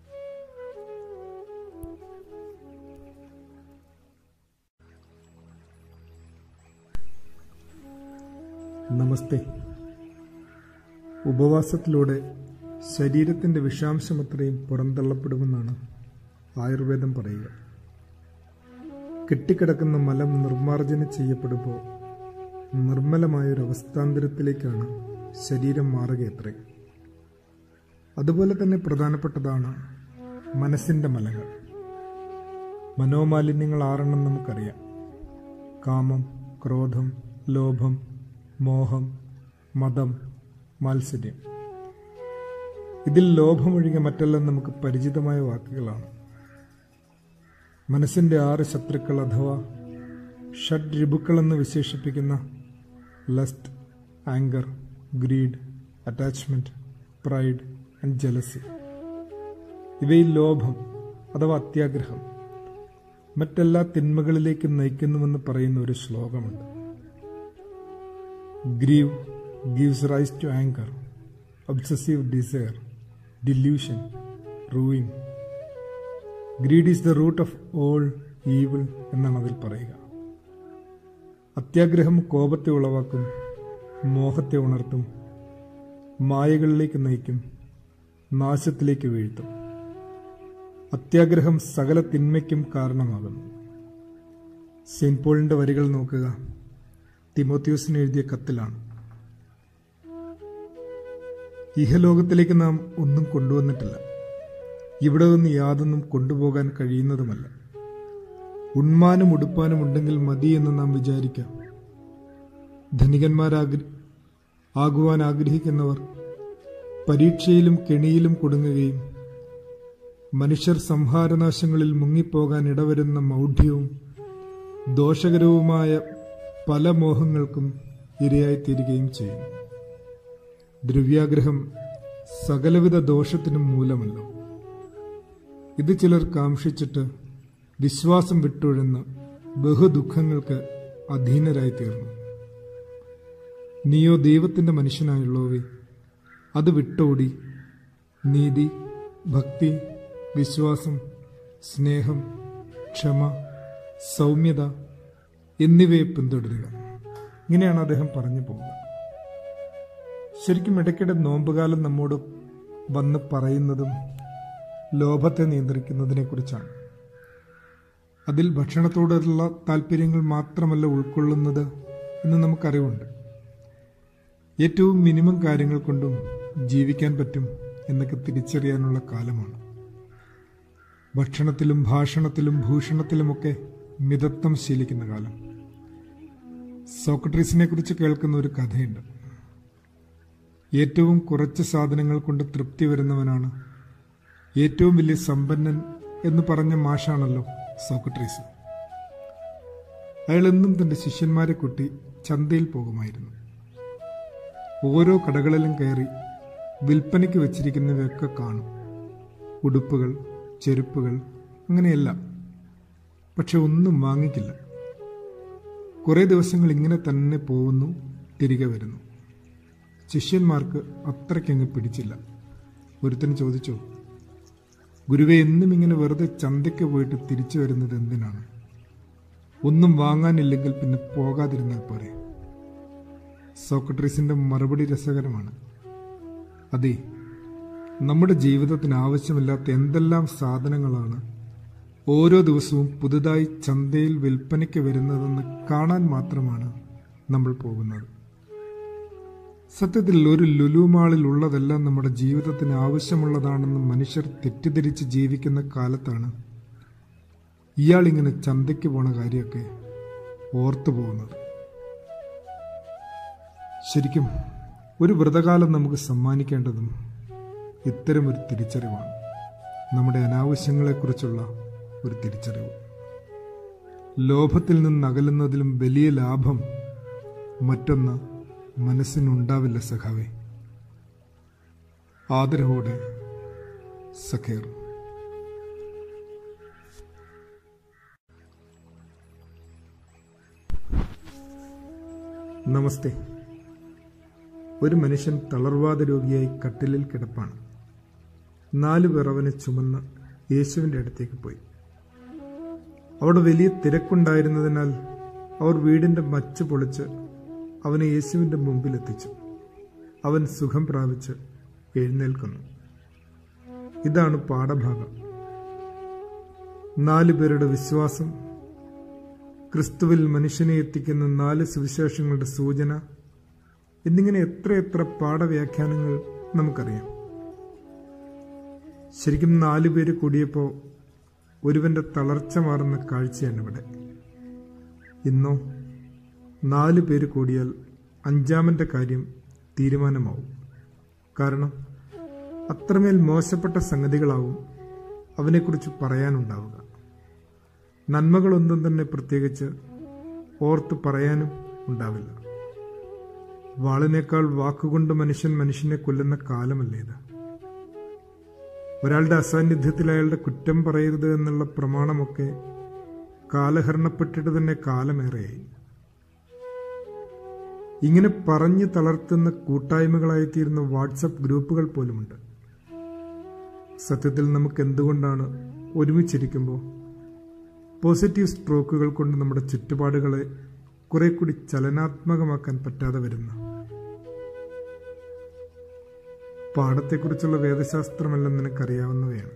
നമസ്തേ ഉപവാസത്തിലൂടെ ശരീരത്തിന്റെ വിഷാംശമത്രയും പുറന്തള്ളപ്പെടുമെന്നാണ് ആയുർവേദം പറയുക കെട്ടിക്കിടക്കുന്ന മലം നിർമ്മാർജ്ജനം ചെയ്യപ്പെടുമ്പോൾ നിർമ്മലമായൊരു അവസ്ഥാന്തരത്തിലേക്കാണ് ശരീരം മാറുകയത്രേ അതുപോലെ തന്നെ പ്രധാനപ്പെട്ടതാണ് മനസ്സിന്റെ മലങ്ങൾ മനോമാലിന്യങ്ങൾ ആറെണ്ണം നമുക്കറിയാം കാമം ക്രോധം ലോഭം മോഹം മതം മാത്സര്യം ഇതിൽ ലോഭമൊഴികെ മറ്റെല്ലാം നമുക്ക് പരിചിതമായ വാക്കുകളാണ് മനസ്സിന്റെ ആറ് ശത്രുക്കൾ അഥവാ ഷഡ് രിബുക്കളെന്ന് വിശേഷിപ്പിക്കുന്ന lust anger greed attachment pride and jealousy ഇവയിൽ ലോഭം അഥവാ അത്യാഗ്രഹം മറ്റെല്ലാ തിന്മകളിലേക്കും നയിക്കുന്നുവെന്ന് പറയുന്ന ഒരു ശ്ലോകമുണ്ട് greed gives rise to anger obsessive desire delusion ruin greed is the root of all evil എന്നാണ് അതിൽ പറയുക അത്യാഗ്രഹം കോപത്തെ ഉളവാക്കും മോഹത്തെ ഉണർത്തും മായകളിലേക്ക് നയിക്കും നാശത്തിലേക്ക് വീഴ്ത്തും അത്യാഗ്രഹം സകല തിന്മയ്ക്കും കാരണമാകുന്നു സെയിന്റ് പോളിന്റെ വരികൾ നോക്കുക തിമോത്യൂസിന് എഴുതിയ കത്തിലാണ് ഇഹലോകത്തിലേക്ക് നാം ഒന്നും കൊണ്ടുവന്നിട്ടില്ല ഇവിടെ നിന്ന് യാതൊന്നും കൊണ്ടുപോകാൻ കഴിയുന്നതുമല്ല ഉണ്മാനും ഉടുപ്പാനും ഉണ്ടെങ്കിൽ മതി എന്ന് നാം വിചാരിക്കാം ധനികന്മാരാഗ്ര ആകുവാൻ ആഗ്രഹിക്കുന്നവർ പരീക്ഷയിലും കെണിയിലും കുടുങ്ങുകയും മനുഷ്യർ സംഹാരനാശങ്ങളിൽ മുങ്ങിപ്പോകാൻ ഇടവരുന്ന മൗഢ്യവും ദോഷകരവുമായ പല മോഹങ്ങൾക്കും ഇരയായിത്തീരുകയും ചെയ്യുന്നു ദ്രവ്യാഗ്രഹം സകലവിധ ദോഷത്തിനും മൂലമല്ലോ ഇത് ചിലർ കാംക്ഷിച്ചിട്ട് വിശ്വാസം വിട്ടൊഴുന്ന് ബഹുദുഃഖങ്ങൾക്ക് അധീനരായി തീർന്നു നീയോ ദൈവത്തിന്റെ മനുഷ്യനായുള്ളവേ അത് വിട്ടോടി നീതി ഭക്തി വിശ്വാസം സ്നേഹം ക്ഷമ സൗമ്യത എന്നിവയെ പിന്തുടരുക ഇങ്ങനെയാണ് അദ്ദേഹം പറഞ്ഞു പോകുക ശരിക്കും ഇടയ്ക്കിടെ നോമ്പുകാലം നമ്മോട് വന്ന് പറയുന്നതും ലോഭത്തെ നിയന്ത്രിക്കുന്നതിനെ കുറിച്ചാണ് അതിൽ ഭക്ഷണത്തോടുള്ള താല്പര്യങ്ങൾ മാത്രമല്ല ഉൾക്കൊള്ളുന്നത് എന്ന് നമുക്കറിവുണ്ട് ഏറ്റവും മിനിമം കാര്യങ്ങൾ കൊണ്ടും ജീവിക്കാൻ പറ്റും എന്നൊക്കെ തിരിച്ചറിയാനുള്ള കാലമാണ് ഭക്ഷണത്തിലും ഭാഷണത്തിലും ഭൂഷണത്തിലുമൊക്കെ മിതത്വം ശീലിക്കുന്ന കാലം സോക്രട്ടീസിനെ കുറിച്ച് കേൾക്കുന്ന ഒരു കഥയുണ്ട് ഏറ്റവും കുറച്ച് സാധനങ്ങൾ കൊണ്ട് തൃപ്തി വരുന്നവനാണ് ഏറ്റവും വലിയ സമ്പന്നൻ എന്ന് പറഞ്ഞ മാഷാണല്ലോ സോക്രട്ടീസ് അയാൾ എന്നും തന്റെ ശിഷ്യന്മാരെ കൂട്ടി ചന്തയിൽ പോകുമായിരുന്നു ഓരോ കടകളിലും കയറി വിൽപ്പനയ്ക്ക് വെച്ചിരിക്കുന്നവയൊക്കെ കാണും ഉടുപ്പുകൾ ചെരുപ്പുകൾ അങ്ങനെയെല്ലാം പക്ഷെ ഒന്നും വാങ്ങിക്കില്ല കുറേ ദിവസങ്ങൾ ഇങ്ങനെ തന്നെ പോകുന്നു തിരികെ വരുന്നു ശിഷ്യന്മാർക്ക് അത്രയ്ക്കങ്ങ് പിടിച്ചില്ല ഒരുത്തന് ചോദിച്ചു ഗുരുവെ എന്നും ഇങ്ങനെ വെറുതെ ചന്തയ്ക്ക് പോയിട്ട് തിരിച്ചു വരുന്നത് എന്തിനാണ് ഒന്നും വാങ്ങാനില്ലെങ്കിൽ പിന്നെ പോകാതിരുന്നാൽ പോരെ സോക്രട്ടീസിന്റെ മറുപടി രസകരമാണ് അതെ നമ്മുടെ ജീവിതത്തിന് ആവശ്യമില്ലാത്ത എന്തെല്ലാം സാധനങ്ങളാണ് ഓരോ ദിവസവും പുതുതായി ചന്തയിൽ വിൽപ്പനയ്ക്ക് വരുന്നതെന്ന് കാണാൻ മാത്രമാണ് നമ്മൾ പോകുന്നത് സത്യത്തിൽ ഒരു ലുലു മാളിൽ ഉള്ളതെല്ലാം നമ്മുടെ ജീവിതത്തിന് ആവശ്യമുള്ളതാണെന്ന് മനുഷ്യർ തെറ്റിദ്ധരിച്ച് ജീവിക്കുന്ന കാലത്താണ് ഇയാൾ ഇങ്ങനെ ചന്തയ്ക്ക് പോണ കാര്യമൊക്കെ ഓർത്തു പോകുന്നത് ശരിക്കും ഒരു വ്രതകാലം നമുക്ക് സമ്മാനിക്കേണ്ടതും ഇത്തരമൊരു തിരിച്ചറിവാണ് നമ്മുടെ അനാവശ്യങ്ങളെക്കുറിച്ചുള്ള ഒരു തിരിച്ചറിവ് ലോഭത്തിൽ നിന്ന് അകലുന്നതിലും വലിയ ലാഭം മറ്റൊന്ന് മനസ്സിനുണ്ടാവില്ല സഖാവേ ആദരവോടെ സഖേർ നമസ്തേ ഒരു മനുഷ്യൻ തളർവാദ രോഗിയായി കട്ടിലിൽ കിടപ്പാണ് നാലു പേർ അവനെ ചുമന്ന് യേശുവിൻ്റെ അടുത്തേക്ക് പോയി അവിടെ വലിയ തിരക്കുണ്ടായിരുന്നതിനാൽ അവർ വീടിന്റെ മച്ച് പൊളിച്ച് അവനെ യേശുവിന്റെ മുമ്പിലെത്തിച്ചു അവൻ സുഖം പ്രാപിച്ച് എഴുന്നേൽക്കുന്നു ഇതാണ് പാഠഭാഗം നാലു പേരുടെ വിശ്വാസം ക്രിസ്തുവിൽ മനുഷ്യനെ എത്തിക്കുന്ന നാല് സുവിശേഷങ്ങളുടെ സൂചന എന്നിങ്ങനെ എത്രയെത്ര പാഠവ്യാഖ്യാനങ്ങൾ നമുക്കറിയാം ശരിക്കും നാലു പേര് കൂടിയപ്പോൾ ഒരുവന്റെ തളർച്ച മാറുന്ന കാഴ്ചയാണ് ഇവിടെ ഇന്നോ നാല് പേര് കൂടിയാൽ അഞ്ചാമന്റെ കാര്യം തീരുമാനമാവും കാരണം അത്രമേൽ മോശപ്പെട്ട സംഗതികളാവും അവനെക്കുറിച്ച് പറയാനുണ്ടാവുക നന്മകളൊന്നും തന്നെ പ്രത്യേകിച്ച് ഓർത്ത് പറയാനും ഉണ്ടാവില്ല വാളിനേക്കാൾ വാക്കുകൊണ്ട് മനുഷ്യൻ മനുഷ്യനെ കൊല്ലുന്ന കാലമല്ലേ ഇത് ഒരാളുടെ അസാന്നിധ്യത്തിൽ അയാളുടെ കുറ്റം പറയരുത് എന്നുള്ള പ്രമാണമൊക്കെ കാലഹരണപ്പെട്ടിട്ട് തന്നെ കാലമേറെയായി ഇങ്ങനെ പറഞ്ഞു തളർത്തുന്ന കൂട്ടായ്മകളായിത്തീരുന്ന വാട്സപ്പ് ഗ്രൂപ്പുകൾ പോലുമുണ്ട് സത്യത്തിൽ നമുക്ക് എന്തുകൊണ്ടാണ് ഒരുമിച്ചിരിക്കുമ്പോൾ പോസിറ്റീവ് സ്ട്രോക്കുകൾ കൊണ്ട് നമ്മുടെ ചുറ്റുപാടുകളെ കുറെ കൂടി ചലനാത്മകമാക്കാൻ പറ്റാതെ വരുന്ന പാഠത്തെക്കുറിച്ചുള്ള വേദശാസ്ത്രമെല്ലാം നിനക്കറിയാവുന്നവയാണ്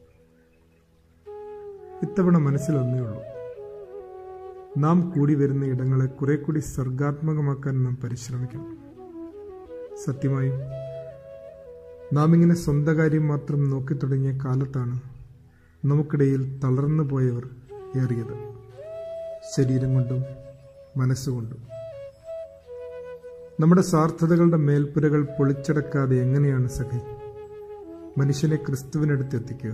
ഇത്തവണ മനസ്സിലൊന്നേ ഉള്ളൂ നാം കൂടി വരുന്ന ഇടങ്ങളെ കുറെ കൂടി സർഗാത്മകമാക്കാൻ നാം പരിശ്രമിക്കണം സത്യമായും നാം ഇങ്ങനെ സ്വന്തം കാര്യം മാത്രം നോക്കി തുടങ്ങിയ കാലത്താണ് നമുക്കിടയിൽ തളർന്നു പോയവർ ഏറിയത് ശരീരം കൊണ്ടും മനസ്സുകൊണ്ടും നമ്മുടെ സ്വാർത്ഥതകളുടെ മേൽപ്പുരകൾ പൊളിച്ചടക്കാതെ എങ്ങനെയാണ് സഖി മനുഷ്യനെ ക്രിസ്തുവിനടുത്ത് എത്തിക്കുക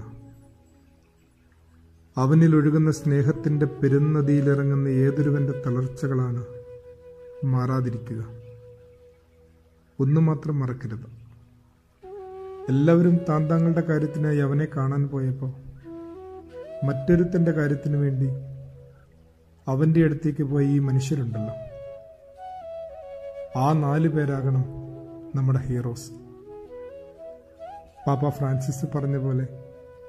അവനിൽ ഒഴുകുന്ന സ്നേഹത്തിന്റെ പെരുന്നതിയിലിറങ്ങുന്ന ഏതൊരുവന്റെ തളർച്ചകളാണ് മാറാതിരിക്കുക ഒന്നു മാത്രം മറക്കരുത് എല്ലാവരും താൻ താങ്കളുടെ കാര്യത്തിനായി അവനെ കാണാൻ പോയപ്പോൾ മറ്റൊരുത്തന്റെ കാര്യത്തിനു വേണ്ടി അവന്റെ അടുത്തേക്ക് പോയ ഈ മനുഷ്യരുണ്ടല്ലോ ആ നാലു പേരാകണം നമ്മുടെ ഹീറോസ് പാപ്പ ഫ്രാൻസിസ് പറഞ്ഞ പോലെ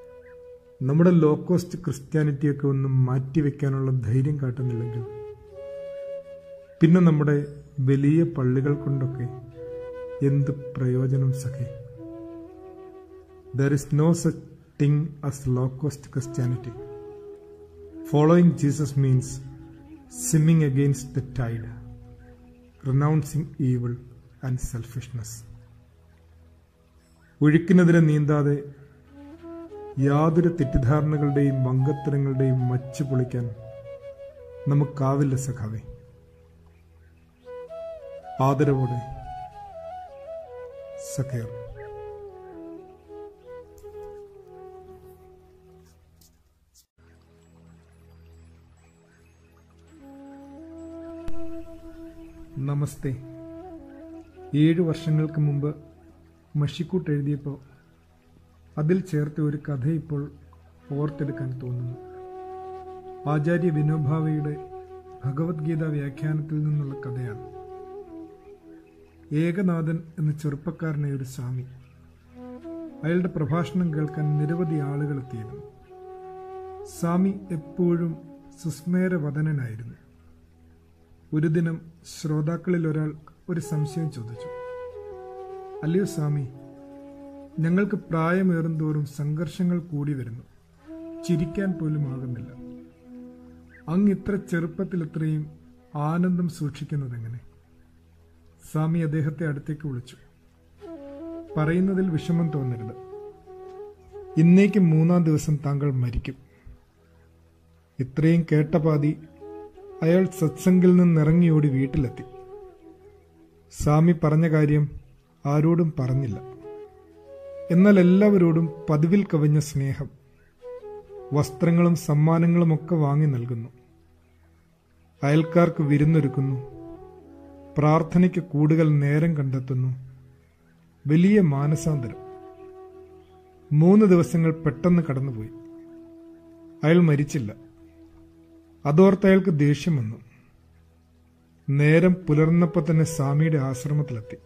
നമ്മുടെ ലോ കോസ്റ്റ് ക്രിസ്ത്യാനിറ്റിയൊക്കെ ഒന്നും മാറ്റിവെക്കാനുള്ള ധൈര്യം കാട്ടുന്നില്ലെങ്കിൽ പിന്നെ നമ്മുടെ വലിയ പള്ളികൾ കൊണ്ടൊക്കെ എന്ത് പ്രയോജനം സഖേ there is no such thing as low cost Christianity following Jesus means swimming against the tide renouncing evil and selfishness ഒഴുക്കിനെതിരെ നീന്താതെ യാതൊരു തെറ്റിദ്ധാരണകളുടെയും വങ്കത്തരങ്ങളുടെയും മച്ച് പൊളിക്കാൻ നമുക്കാവില്ല സഖാവേ ആദരവോടെ സഖേർ നമസ്തേ ഏഴു വർഷങ്ങൾക്ക് മുമ്പ് മഷിക്കൂട്ട് എഴുതിയപ്പോൾ അതിൽ ചേർത്ത ഒരു കഥ ഇപ്പോൾ ഓർത്തെടുക്കാൻ തോന്നുന്നു ആചാര്യ വിനോഭാവയുടെ ഭഗവത്ഗീത വ്യാഖ്യാനത്തിൽ നിന്നുള്ള കഥയാണ് ഏകനാഥൻ എന്ന ചെറുപ്പക്കാരനായ ഒരു സ്വാമി അയാളുടെ പ്രഭാഷണം കേൾക്കാൻ നിരവധി ആളുകൾ എത്തിയിരുന്നു സ്വാമി എപ്പോഴും സുസ്മേരവദനായിരുന്നു ഒരു ദിനം ശ്രോതാക്കളിൽ ഒരാൾ ഒരു സംശയം ചോദിച്ചു അല്ലയോ സ്വാമി ഞങ്ങൾക്ക് പ്രായമേറുന്തോറും സംഘർഷങ്ങൾ കൂടി വരുന്നു ചിരിക്കാൻ പോലും ആകുന്നില്ല അങ്ങ് ഇത്ര ചെറുപ്പത്തിൽ ഇത്രയും ആനന്ദം സൂക്ഷിക്കുന്നതെങ്ങനെ സ്വാമി അദ്ദേഹത്തെ അടുത്തേക്ക് വിളിച്ചു പറയുന്നതിൽ വിഷമം തോന്നരുത് ഇന്നേക്ക് മൂന്നാം ദിവസം താങ്കൾ മരിക്കും ഇത്രയും കേട്ട പാതി അയാൾ സത്സംഗിൽ നിന്നിറങ്ങിയോടി വീട്ടിലെത്തി സ്വാമി പറഞ്ഞ കാര്യം ആരോടും പറഞ്ഞില്ല എന്നാൽ എല്ലാവരോടും പതിവിൽ കവിഞ്ഞ സ്നേഹം വസ്ത്രങ്ങളും സമ്മാനങ്ങളും ഒക്കെ വാങ്ങി നൽകുന്നു അയൽക്കാർക്ക് വിരുന്നൊരുക്കുന്നു പ്രാർത്ഥനയ്ക്ക് കൂടുതൽ നേരം കണ്ടെത്തുന്നു വലിയ മാനസാന്തരം മൂന്ന് ദിവസങ്ങൾ പെട്ടെന്ന് കടന്നുപോയി അയാൾ മരിച്ചില്ല അതോർത്ത് അയാൾക്ക് ദേഷ്യം വന്നു നേരം പുലർന്നപ്പോൾ തന്നെ സ്വാമിയുടെ ആശ്രമത്തിലെത്തി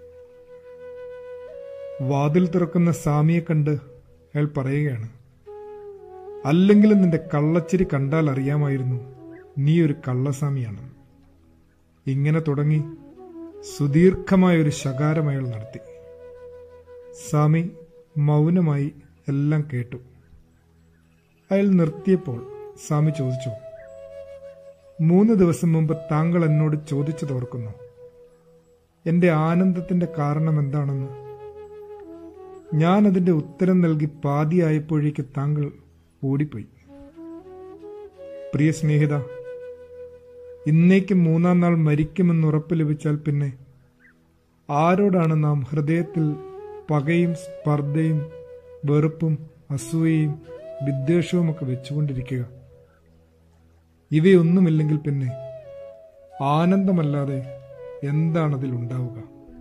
വാതിൽ തുറക്കുന്ന സ്വാമിയെ കണ്ട് അയാൾ പറയുകയാണ് അല്ലെങ്കിലും നിന്റെ കള്ളച്ചിരി കണ്ടാൽ അറിയാമായിരുന്നു നീ ഒരു കള്ളസ്വാമിയാണെന്ന് ഇങ്ങനെ തുടങ്ങി സുദീർഘമായ ഒരു ശകാരം അയാൾ നടത്തി സ്വാമി മൗനമായി എല്ലാം കേട്ടു അയാൾ നിർത്തിയപ്പോൾ സ്വാമി ചോദിച്ചു മൂന്ന് ദിവസം മുമ്പ് താങ്കൾ എന്നോട് ചോദിച്ചതോർക്കുന്നു എന്റെ ആനന്ദത്തിന്റെ കാരണം എന്താണെന്ന് ഞാൻ അതിന്റെ ഉത്തരം നൽകി പാതിയായപ്പോഴേക്ക് താങ്കൾ ഓടിപ്പോയി പ്രിയ സ്നേഹിത ഇന്നേക്ക് മൂന്നാം നാൾ മരിക്കുമെന്ന് ഉറപ്പ് ലഭിച്ചാൽ പിന്നെ ആരോടാണ് നാം ഹൃദയത്തിൽ പകയും സ്പർദ്ധയും വെറുപ്പും അസൂയയും വിദ്വേഷവും ഒക്കെ വെച്ചുകൊണ്ടിരിക്കുക ഇവയൊന്നുമില്ലെങ്കിൽ പിന്നെ ആനന്ദമല്ലാതെ എന്താണതിൽ ഉണ്ടാവുക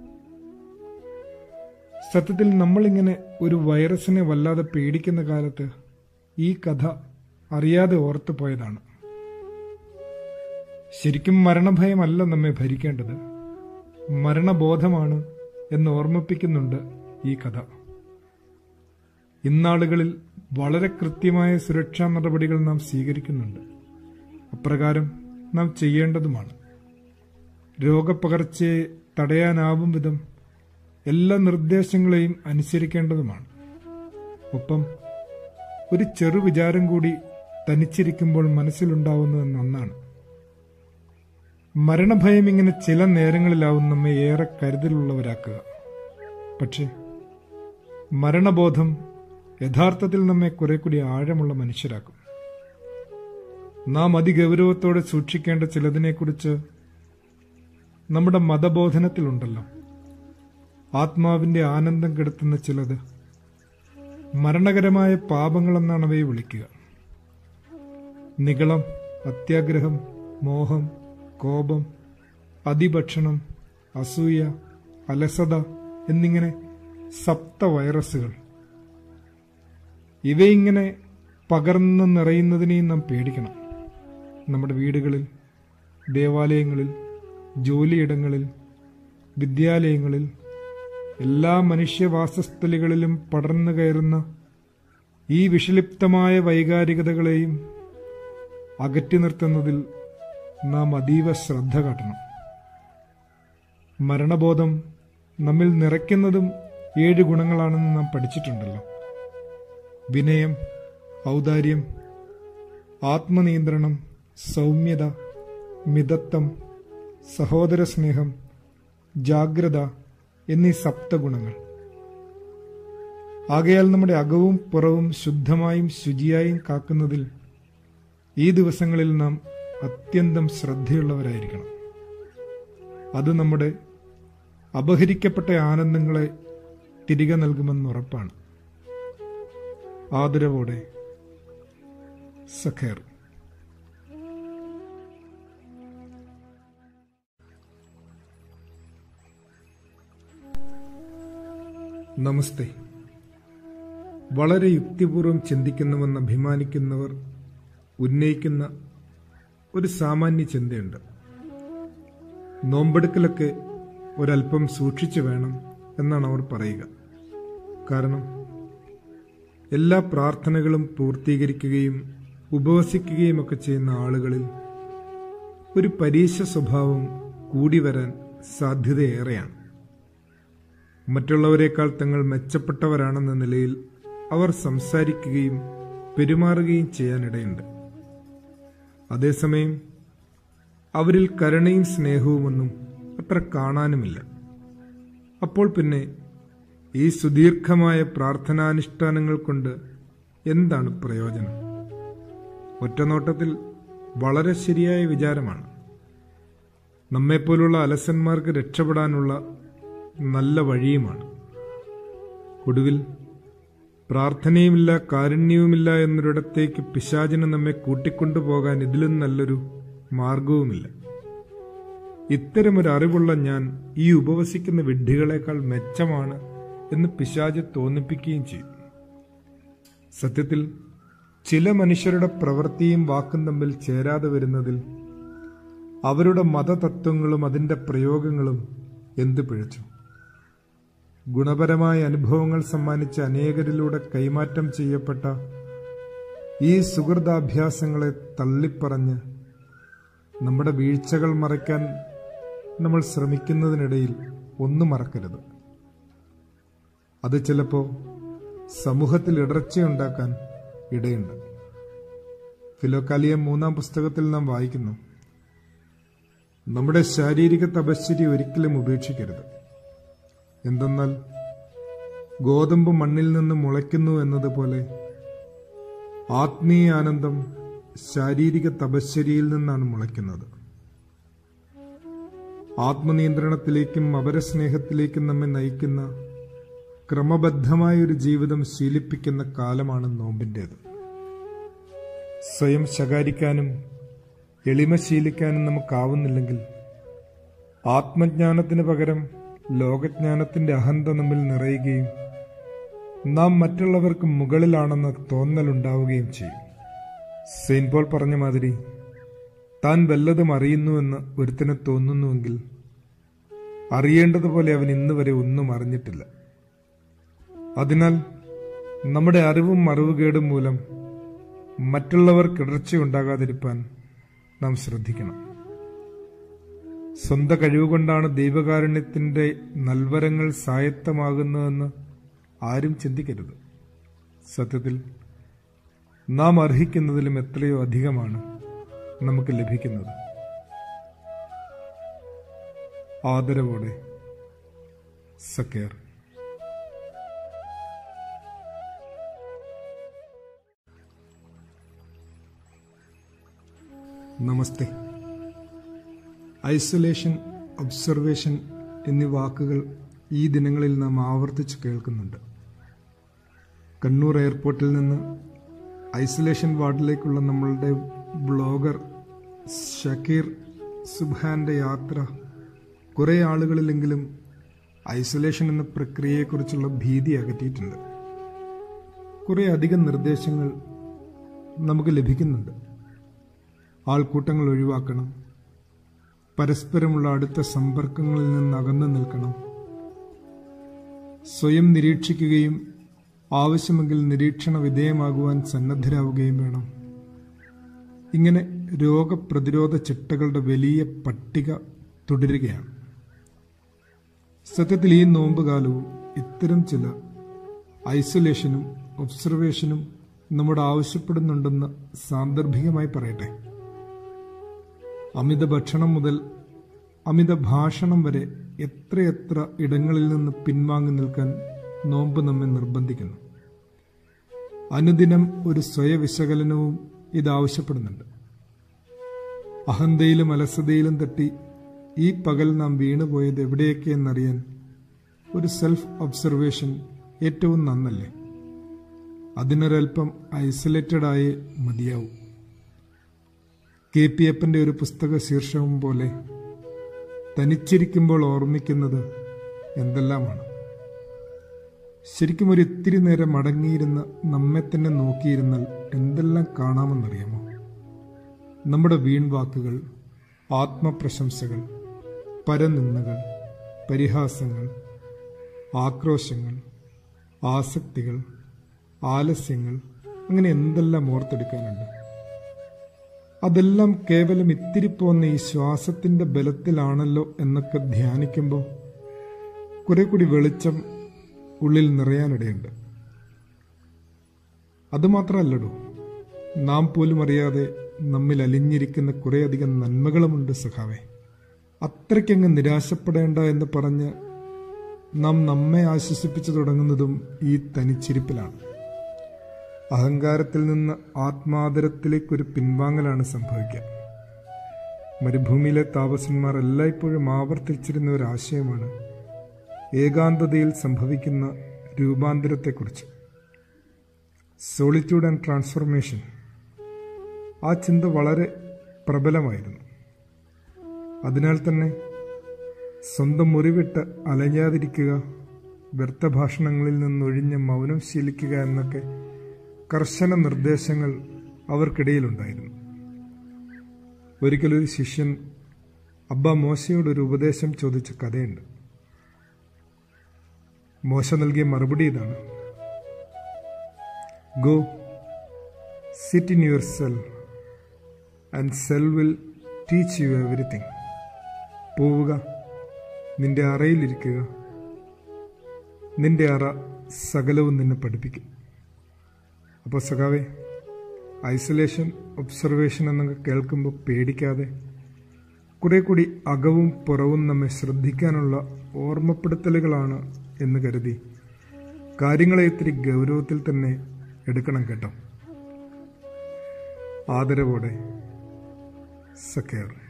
സത്യത്തിൽ നമ്മളിങ്ങനെ ഒരു വൈറസിനെ വല്ലാതെ പേടിക്കുന്ന കാലത്ത് ഈ കഥ അറിയാതെ ഓർത്തു പോയതാണ് ശരിക്കും മരണഭയമല്ല നമ്മെ ഭരിക്കേണ്ടത് മരണബോധമാണ് എന്ന് ഓർമ്മിപ്പിക്കുന്നുണ്ട് ഈ കഥ ഇന്നാളുകളിൽ വളരെ കൃത്യമായ സുരക്ഷാ നടപടികൾ നാം സ്വീകരിക്കുന്നുണ്ട് അപ്രകാരം നാം ചെയ്യേണ്ടതുമാണ് രോഗപ്പകർച്ചയെ തടയാനാവും വിധം എല്ലാ നിർദ്ദേശങ്ങളെയും അനുസരിക്കേണ്ടതുമാണ് ഒപ്പം ഒരു ചെറു വിചാരം കൂടി തനിച്ചിരിക്കുമ്പോൾ മനസ്സിലുണ്ടാവുന്നത് നന്നാണ് മരണഭയം ഇങ്ങനെ ചില നേരങ്ങളിലാവും നമ്മെ ഏറെ കരുതലുള്ളവരാക്കുക പക്ഷേ മരണബോധം യഥാർത്ഥത്തിൽ നമ്മെ കുറെ കൂടി ആഴമുള്ള മനുഷ്യരാക്കും നാം അതിഗൗരവത്തോടെ സൂക്ഷിക്കേണ്ട ചിലതിനെക്കുറിച്ച് നമ്മുടെ മതബോധനത്തിലുണ്ടല്ലോ ആത്മാവിന്റെ ആനന്ദം കെടുത്തുന്ന ചിലത് മരണകരമായ പാപങ്ങളെന്നാണ് അവയെ വിളിക്കുക നികളം അത്യാഗ്രഹം മോഹം കോപം അതിഭക്ഷണം അസൂയ അലസത എന്നിങ്ങനെ സപ്ത വൈറസുകൾ ഇവയിങ്ങനെ പകർന്നു നിറയുന്നതിനെയും നാം പേടിക്കണം നമ്മുടെ വീടുകളിൽ ദേവാലയങ്ങളിൽ ജോലിയിടങ്ങളിൽ വിദ്യാലയങ്ങളിൽ എല്ലാ മനുഷ്യവാസസ്ഥലികളിലും പടർന്നു കയറുന്ന ഈ വിഷലിപ്തമായ വൈകാരികതകളെയും അകറ്റി നിർത്തുന്നതിൽ നാം അതീവ ശ്രദ്ധ കാട്ടണം മരണബോധം നമ്മിൽ നിറയ്ക്കുന്നതും ഏഴ് ഗുണങ്ങളാണെന്ന് നാം പഠിച്ചിട്ടുണ്ടല്ലോ വിനയം ഔദാര്യം ആത്മനിയന്ത്രണം സൗമ്യത മിതത്വം സഹോദര സ്നേഹം ജാഗ്രത എന്നീ സപ്തഗുണങ്ങൾ ആകയാൽ നമ്മുടെ അകവും പുറവും ശുദ്ധമായും ശുചിയായും കാക്കുന്നതിൽ ഈ ദിവസങ്ങളിൽ നാം അത്യന്തം ശ്രദ്ധയുള്ളവരായിരിക്കണം അത് നമ്മുടെ അപഹരിക്കപ്പെട്ട ആനന്ദങ്ങളെ തിരികെ നൽകുമെന്ന് ഉറപ്പാണ് ആദരവോടെ സഖേർ നമസ്തേ വളരെ യുക്തിപൂർവം ചിന്തിക്കുന്നുവെന്ന് അഭിമാനിക്കുന്നവർ ഉന്നയിക്കുന്ന ഒരു സാമാന്യ ചിന്തയുണ്ട് നോമ്പെടുക്കലൊക്കെ ഒരല്പം സൂക്ഷിച്ചു വേണം എന്നാണ് അവർ പറയുക കാരണം എല്ലാ പ്രാർത്ഥനകളും പൂർത്തീകരിക്കുകയും ഉപവസിക്കുകയും ഒക്കെ ചെയ്യുന്ന ആളുകളിൽ ഒരു പരീക്ഷ സ്വഭാവം കൂടി വരാൻ സാധ്യതയേറെയാണ് മറ്റുള്ളവരെക്കാൾ തങ്ങൾ മെച്ചപ്പെട്ടവരാണെന്ന നിലയിൽ അവർ സംസാരിക്കുകയും പെരുമാറുകയും ചെയ്യാനിടയുണ്ട് അതേസമയം അവരിൽ കരുണയും സ്നേഹവുമൊന്നും അത്ര കാണാനുമില്ല അപ്പോൾ പിന്നെ ഈ സുദീർഘമായ പ്രാർത്ഥനാനുഷ്ഠാനങ്ങൾ കൊണ്ട് എന്താണ് പ്രയോജനം ഒറ്റനോട്ടത്തിൽ വളരെ ശരിയായ വിചാരമാണ് നമ്മെപ്പോലുള്ള അലസന്മാർക്ക് രക്ഷപ്പെടാനുള്ള നല്ല വഴിയുമാണ് ഒടുവിൽ പ്രാർത്ഥനയുമില്ല കാരുണ്യവുമില്ല എന്നൊരിടത്തേക്ക് പിശാചിന് നമ്മെ കൂട്ടിക്കൊണ്ടുപോകാൻ ഇതിലും നല്ലൊരു മാർഗവുമില്ല ഇത്തരമൊരു അറിവുള്ള ഞാൻ ഈ ഉപവസിക്കുന്ന വിഡ്ഢികളെക്കാൾ മെച്ചമാണ് എന്ന് പിശാജ് തോന്നിപ്പിക്കുകയും ചെയ്യും സത്യത്തിൽ ചില മനുഷ്യരുടെ പ്രവൃത്തിയും വാക്കും തമ്മിൽ ചേരാതെ വരുന്നതിൽ അവരുടെ മതതത്വങ്ങളും അതിന്റെ പ്രയോഗങ്ങളും എന്ത് പിഴച്ചു ഗുണപരമായ അനുഭവങ്ങൾ സമ്മാനിച്ച അനേകരിലൂടെ കൈമാറ്റം ചെയ്യപ്പെട്ട ഈ സുഹൃതാഭ്യാസങ്ങളെ തള്ളിപ്പറഞ്ഞ് നമ്മുടെ വീഴ്ചകൾ മറയ്ക്കാൻ നമ്മൾ ശ്രമിക്കുന്നതിനിടയിൽ ഒന്നും മറക്കരുത് അത് ചിലപ്പോൾ സമൂഹത്തിൽ ഇടർച്ചയുണ്ടാക്കാൻ ഇടയുണ്ട് ഫിലോക്കാലിയ മൂന്നാം പുസ്തകത്തിൽ നാം വായിക്കുന്നു നമ്മുടെ ശാരീരിക തപശ്ശരി ഒരിക്കലും ഉപേക്ഷിക്കരുത് എന്തെന്നാൽ ഗോതമ്പ് മണ്ണിൽ നിന്ന് മുളയ്ക്കുന്നു എന്നതുപോലെ ആത്മീയ ആനന്ദം ശാരീരിക തപശ്ശരിയിൽ നിന്നാണ് മുളയ്ക്കുന്നത് ആത്മനിയന്ത്രണത്തിലേക്കും അപരസ്നേഹത്തിലേക്കും നമ്മെ നയിക്കുന്ന ക്രമബദ്ധമായ ഒരു ജീവിതം ശീലിപ്പിക്കുന്ന കാലമാണ് നോമ്പിൻ്റേത് സ്വയം ശകാരിക്കാനും എളിമ ശീലിക്കാനും നമുക്കാവുന്നില്ലെങ്കിൽ ആത്മജ്ഞാനത്തിന് പകരം ലോകജ്ഞാനത്തിന്റെ അഹന്ത നമ്മിൽ നിറയുകയും നാം മറ്റുള്ളവർക്ക് മുകളിലാണെന്ന തോന്നലുണ്ടാവുകയും ചെയ്യും സെയിന്റ് പോൾ പറഞ്ഞ മാതിരി താൻ വല്ലതും അറിയുന്നുവെന്ന് ഒരുത്തന് തോന്നുന്നുവെങ്കിൽ അറിയേണ്ടതുപോലെ അവൻ ഇന്ന് വരെ ഒന്നും അറിഞ്ഞിട്ടില്ല അതിനാൽ നമ്മുടെ അറിവും അറിവുകേടും മൂലം മറ്റുള്ളവർക്ക് ഇടർച്ചയുണ്ടാകാതിരിക്കാൻ നാം ശ്രദ്ധിക്കണം സ്വന്തം കഴിവുകൊണ്ടാണ് ദൈവകാരുണ്യത്തിന്റെ നൽവരങ്ങൾ സായത്തമാകുന്നതെന്ന് ആരും ചിന്തിക്കരുത് സത്യത്തിൽ നാം അർഹിക്കുന്നതിലും എത്രയോ അധികമാണ് നമുക്ക് ലഭിക്കുന്നത് ആദരവോടെ സക്കേർ നമസ്തേ ഐസൊലേഷൻ ഒബ്സർവേഷൻ എന്നീ വാക്കുകൾ ഈ ദിനങ്ങളിൽ നാം ആവർത്തിച്ച് കേൾക്കുന്നുണ്ട് കണ്ണൂർ എയർപോർട്ടിൽ നിന്ന് ഐസൊലേഷൻ വാർഡിലേക്കുള്ള നമ്മളുടെ ബ്ലോഗർ ഷക്കീർ സുബാന്റെ യാത്ര കുറേ ആളുകളിലെങ്കിലും ഐസൊലേഷൻ എന്ന പ്രക്രിയയെക്കുറിച്ചുള്ള ഭീതി അകറ്റിയിട്ടുണ്ട് കുറേ അധികം നിർദ്ദേശങ്ങൾ നമുക്ക് ലഭിക്കുന്നുണ്ട് ആൾക്കൂട്ടങ്ങൾ ഒഴിവാക്കണം പരസ്പരമുള്ള അടുത്ത സമ്പർക്കങ്ങളിൽ നിന്ന് അകന്നു നിൽക്കണം സ്വയം നിരീക്ഷിക്കുകയും ആവശ്യമെങ്കിൽ നിരീക്ഷണ വിധേയമാകുവാൻ സന്നദ്ധരാവുകയും വേണം ഇങ്ങനെ രോഗപ്രതിരോധ ചിട്ടകളുടെ വലിയ പട്ടിക തുടരുകയാണ് സത്യത്തിൽ ഈ നോമ്പ് കാലവും ഇത്തരം ചില ഐസൊലേഷനും ഒബ്സർവേഷനും നമ്മോട് ആവശ്യപ്പെടുന്നുണ്ടെന്ന് സാന്ദർഭികമായി പറയട്ടെ അമിത ഭക്ഷണം മുതൽ അമിത ഭാഷണം വരെ എത്രയെത്ര ഇടങ്ങളിൽ നിന്ന് പിൻവാങ്ങി നിൽക്കാൻ നോമ്പ് നമ്മെ നിർബന്ധിക്കുന്നു അനുദിനം ഒരു സ്വയവിശകലനവും ഇത് ആവശ്യപ്പെടുന്നുണ്ട് അഹന്തയിലും അലസതയിലും തട്ടി ഈ പകൽ നാം വീണുപോയത് എവിടെയൊക്കെ എന്നറിയാൻ ഒരു സെൽഫ് ഒബ്സർവേഷൻ ഏറ്റവും നന്നല്ലേ അതിനൊരൽപ്പം ഐസൊലേറ്റഡ് ആയേ മതിയാവും കെ പി അപ്പന്റെ ഒരു പുസ്തക ശീർഷകം പോലെ തനിച്ചിരിക്കുമ്പോൾ ഓർമ്മിക്കുന്നത് എന്തെല്ലാമാണ് ശരിക്കും ഒരു ഇത്തിരി നേരം അടങ്ങിയിരുന്ന് നമ്മെ തന്നെ നോക്കിയിരുന്നാൽ എന്തെല്ലാം കാണാമെന്നറിയാമോ നമ്മുടെ വീൺവാക്കുകൾ ആത്മപ്രശംസകൾ പരനിന്ദകൾ പരിഹാസങ്ങൾ ആക്രോശങ്ങൾ ആസക്തികൾ ആലസ്യങ്ങൾ അങ്ങനെ എന്തെല്ലാം ഓർത്തെടുക്കാനുണ്ട് അതെല്ലാം കേവലം ഇത്തിരി പോന്ന ഈ ശ്വാസത്തിന്റെ ബലത്തിലാണല്ലോ എന്നൊക്കെ ധ്യാനിക്കുമ്പോൾ കുറെ കൂടി വെളിച്ചം ഉള്ളിൽ നിറയാനിടയുണ്ട് അതുമാത്രമല്ലടോ നാം പോലും അറിയാതെ നമ്മിൽ അലിഞ്ഞിരിക്കുന്ന കുറേയധികം നന്മകളുമുണ്ട് സഖാവെ അത്രയ്ക്കങ്ങ് നിരാശപ്പെടേണ്ട എന്ന് പറഞ്ഞ് നാം നമ്മെ ആശ്വസിപ്പിച്ചു തുടങ്ങുന്നതും ഈ തനിച്ചിരിപ്പിലാണ് അഹങ്കാരത്തിൽ നിന്ന് ആത്മാദരത്തിലേക്കൊരു പിൻവാങ്ങലാണ് സംഭവിക്കുക മരുഭൂമിയിലെ താപസന്മാർ എല്ലായ്പ്പോഴും ആവർത്തിച്ചിരുന്ന ഒരു ആശയമാണ് ഏകാന്തതയിൽ സംഭവിക്കുന്ന രൂപാന്തരത്തെക്കുറിച്ച് സോളിറ്റ്യൂഡ് ആൻഡ് ട്രാൻസ്ഫർമേഷൻ ആ ചിന്ത വളരെ പ്രബലമായിരുന്നു അതിനാൽ തന്നെ സ്വന്തം മുറിവിട്ട് അലയാതിരിക്കുക വ്യർത്ഥഭാഷണങ്ങളിൽ നിന്നൊഴിഞ്ഞ് മൗനം ശീലിക്കുക എന്നൊക്കെ കർശന നിർദ്ദേശങ്ങൾ അവർക്കിടയിലുണ്ടായിരുന്നു ഒരിക്കലൊരു ശിഷ്യൻ അബ്ബ മോശയോട് ഒരു ഉപദേശം ചോദിച്ച കഥയുണ്ട് മോശ നൽകിയ മറുപടി ഇതാണ് go sit in your cell and cell will teach you everything പോവുക നിന്റെ അറയിലിരിക്കുക നിന്റെ അറ സകലവും നിന്നെ പഠിപ്പിക്കും അപ്പോൾ സഖാവേ ഐസൊലേഷൻ ഒബ്സർവേഷൻ എന്നൊക്കെ കേൾക്കുമ്പോൾ പേടിക്കാതെ കുറെ കൂടി അകവും പുറവും നമ്മെ ശ്രദ്ധിക്കാനുള്ള ഓർമ്മപ്പെടുത്തലുകളാണ് എന്ന് കരുതി കാര്യങ്ങളെ ഇത്തിരി ഗൗരവത്തിൽ തന്നെ എടുക്കണം കേട്ടോ ആദരവോടെ സക്കേർ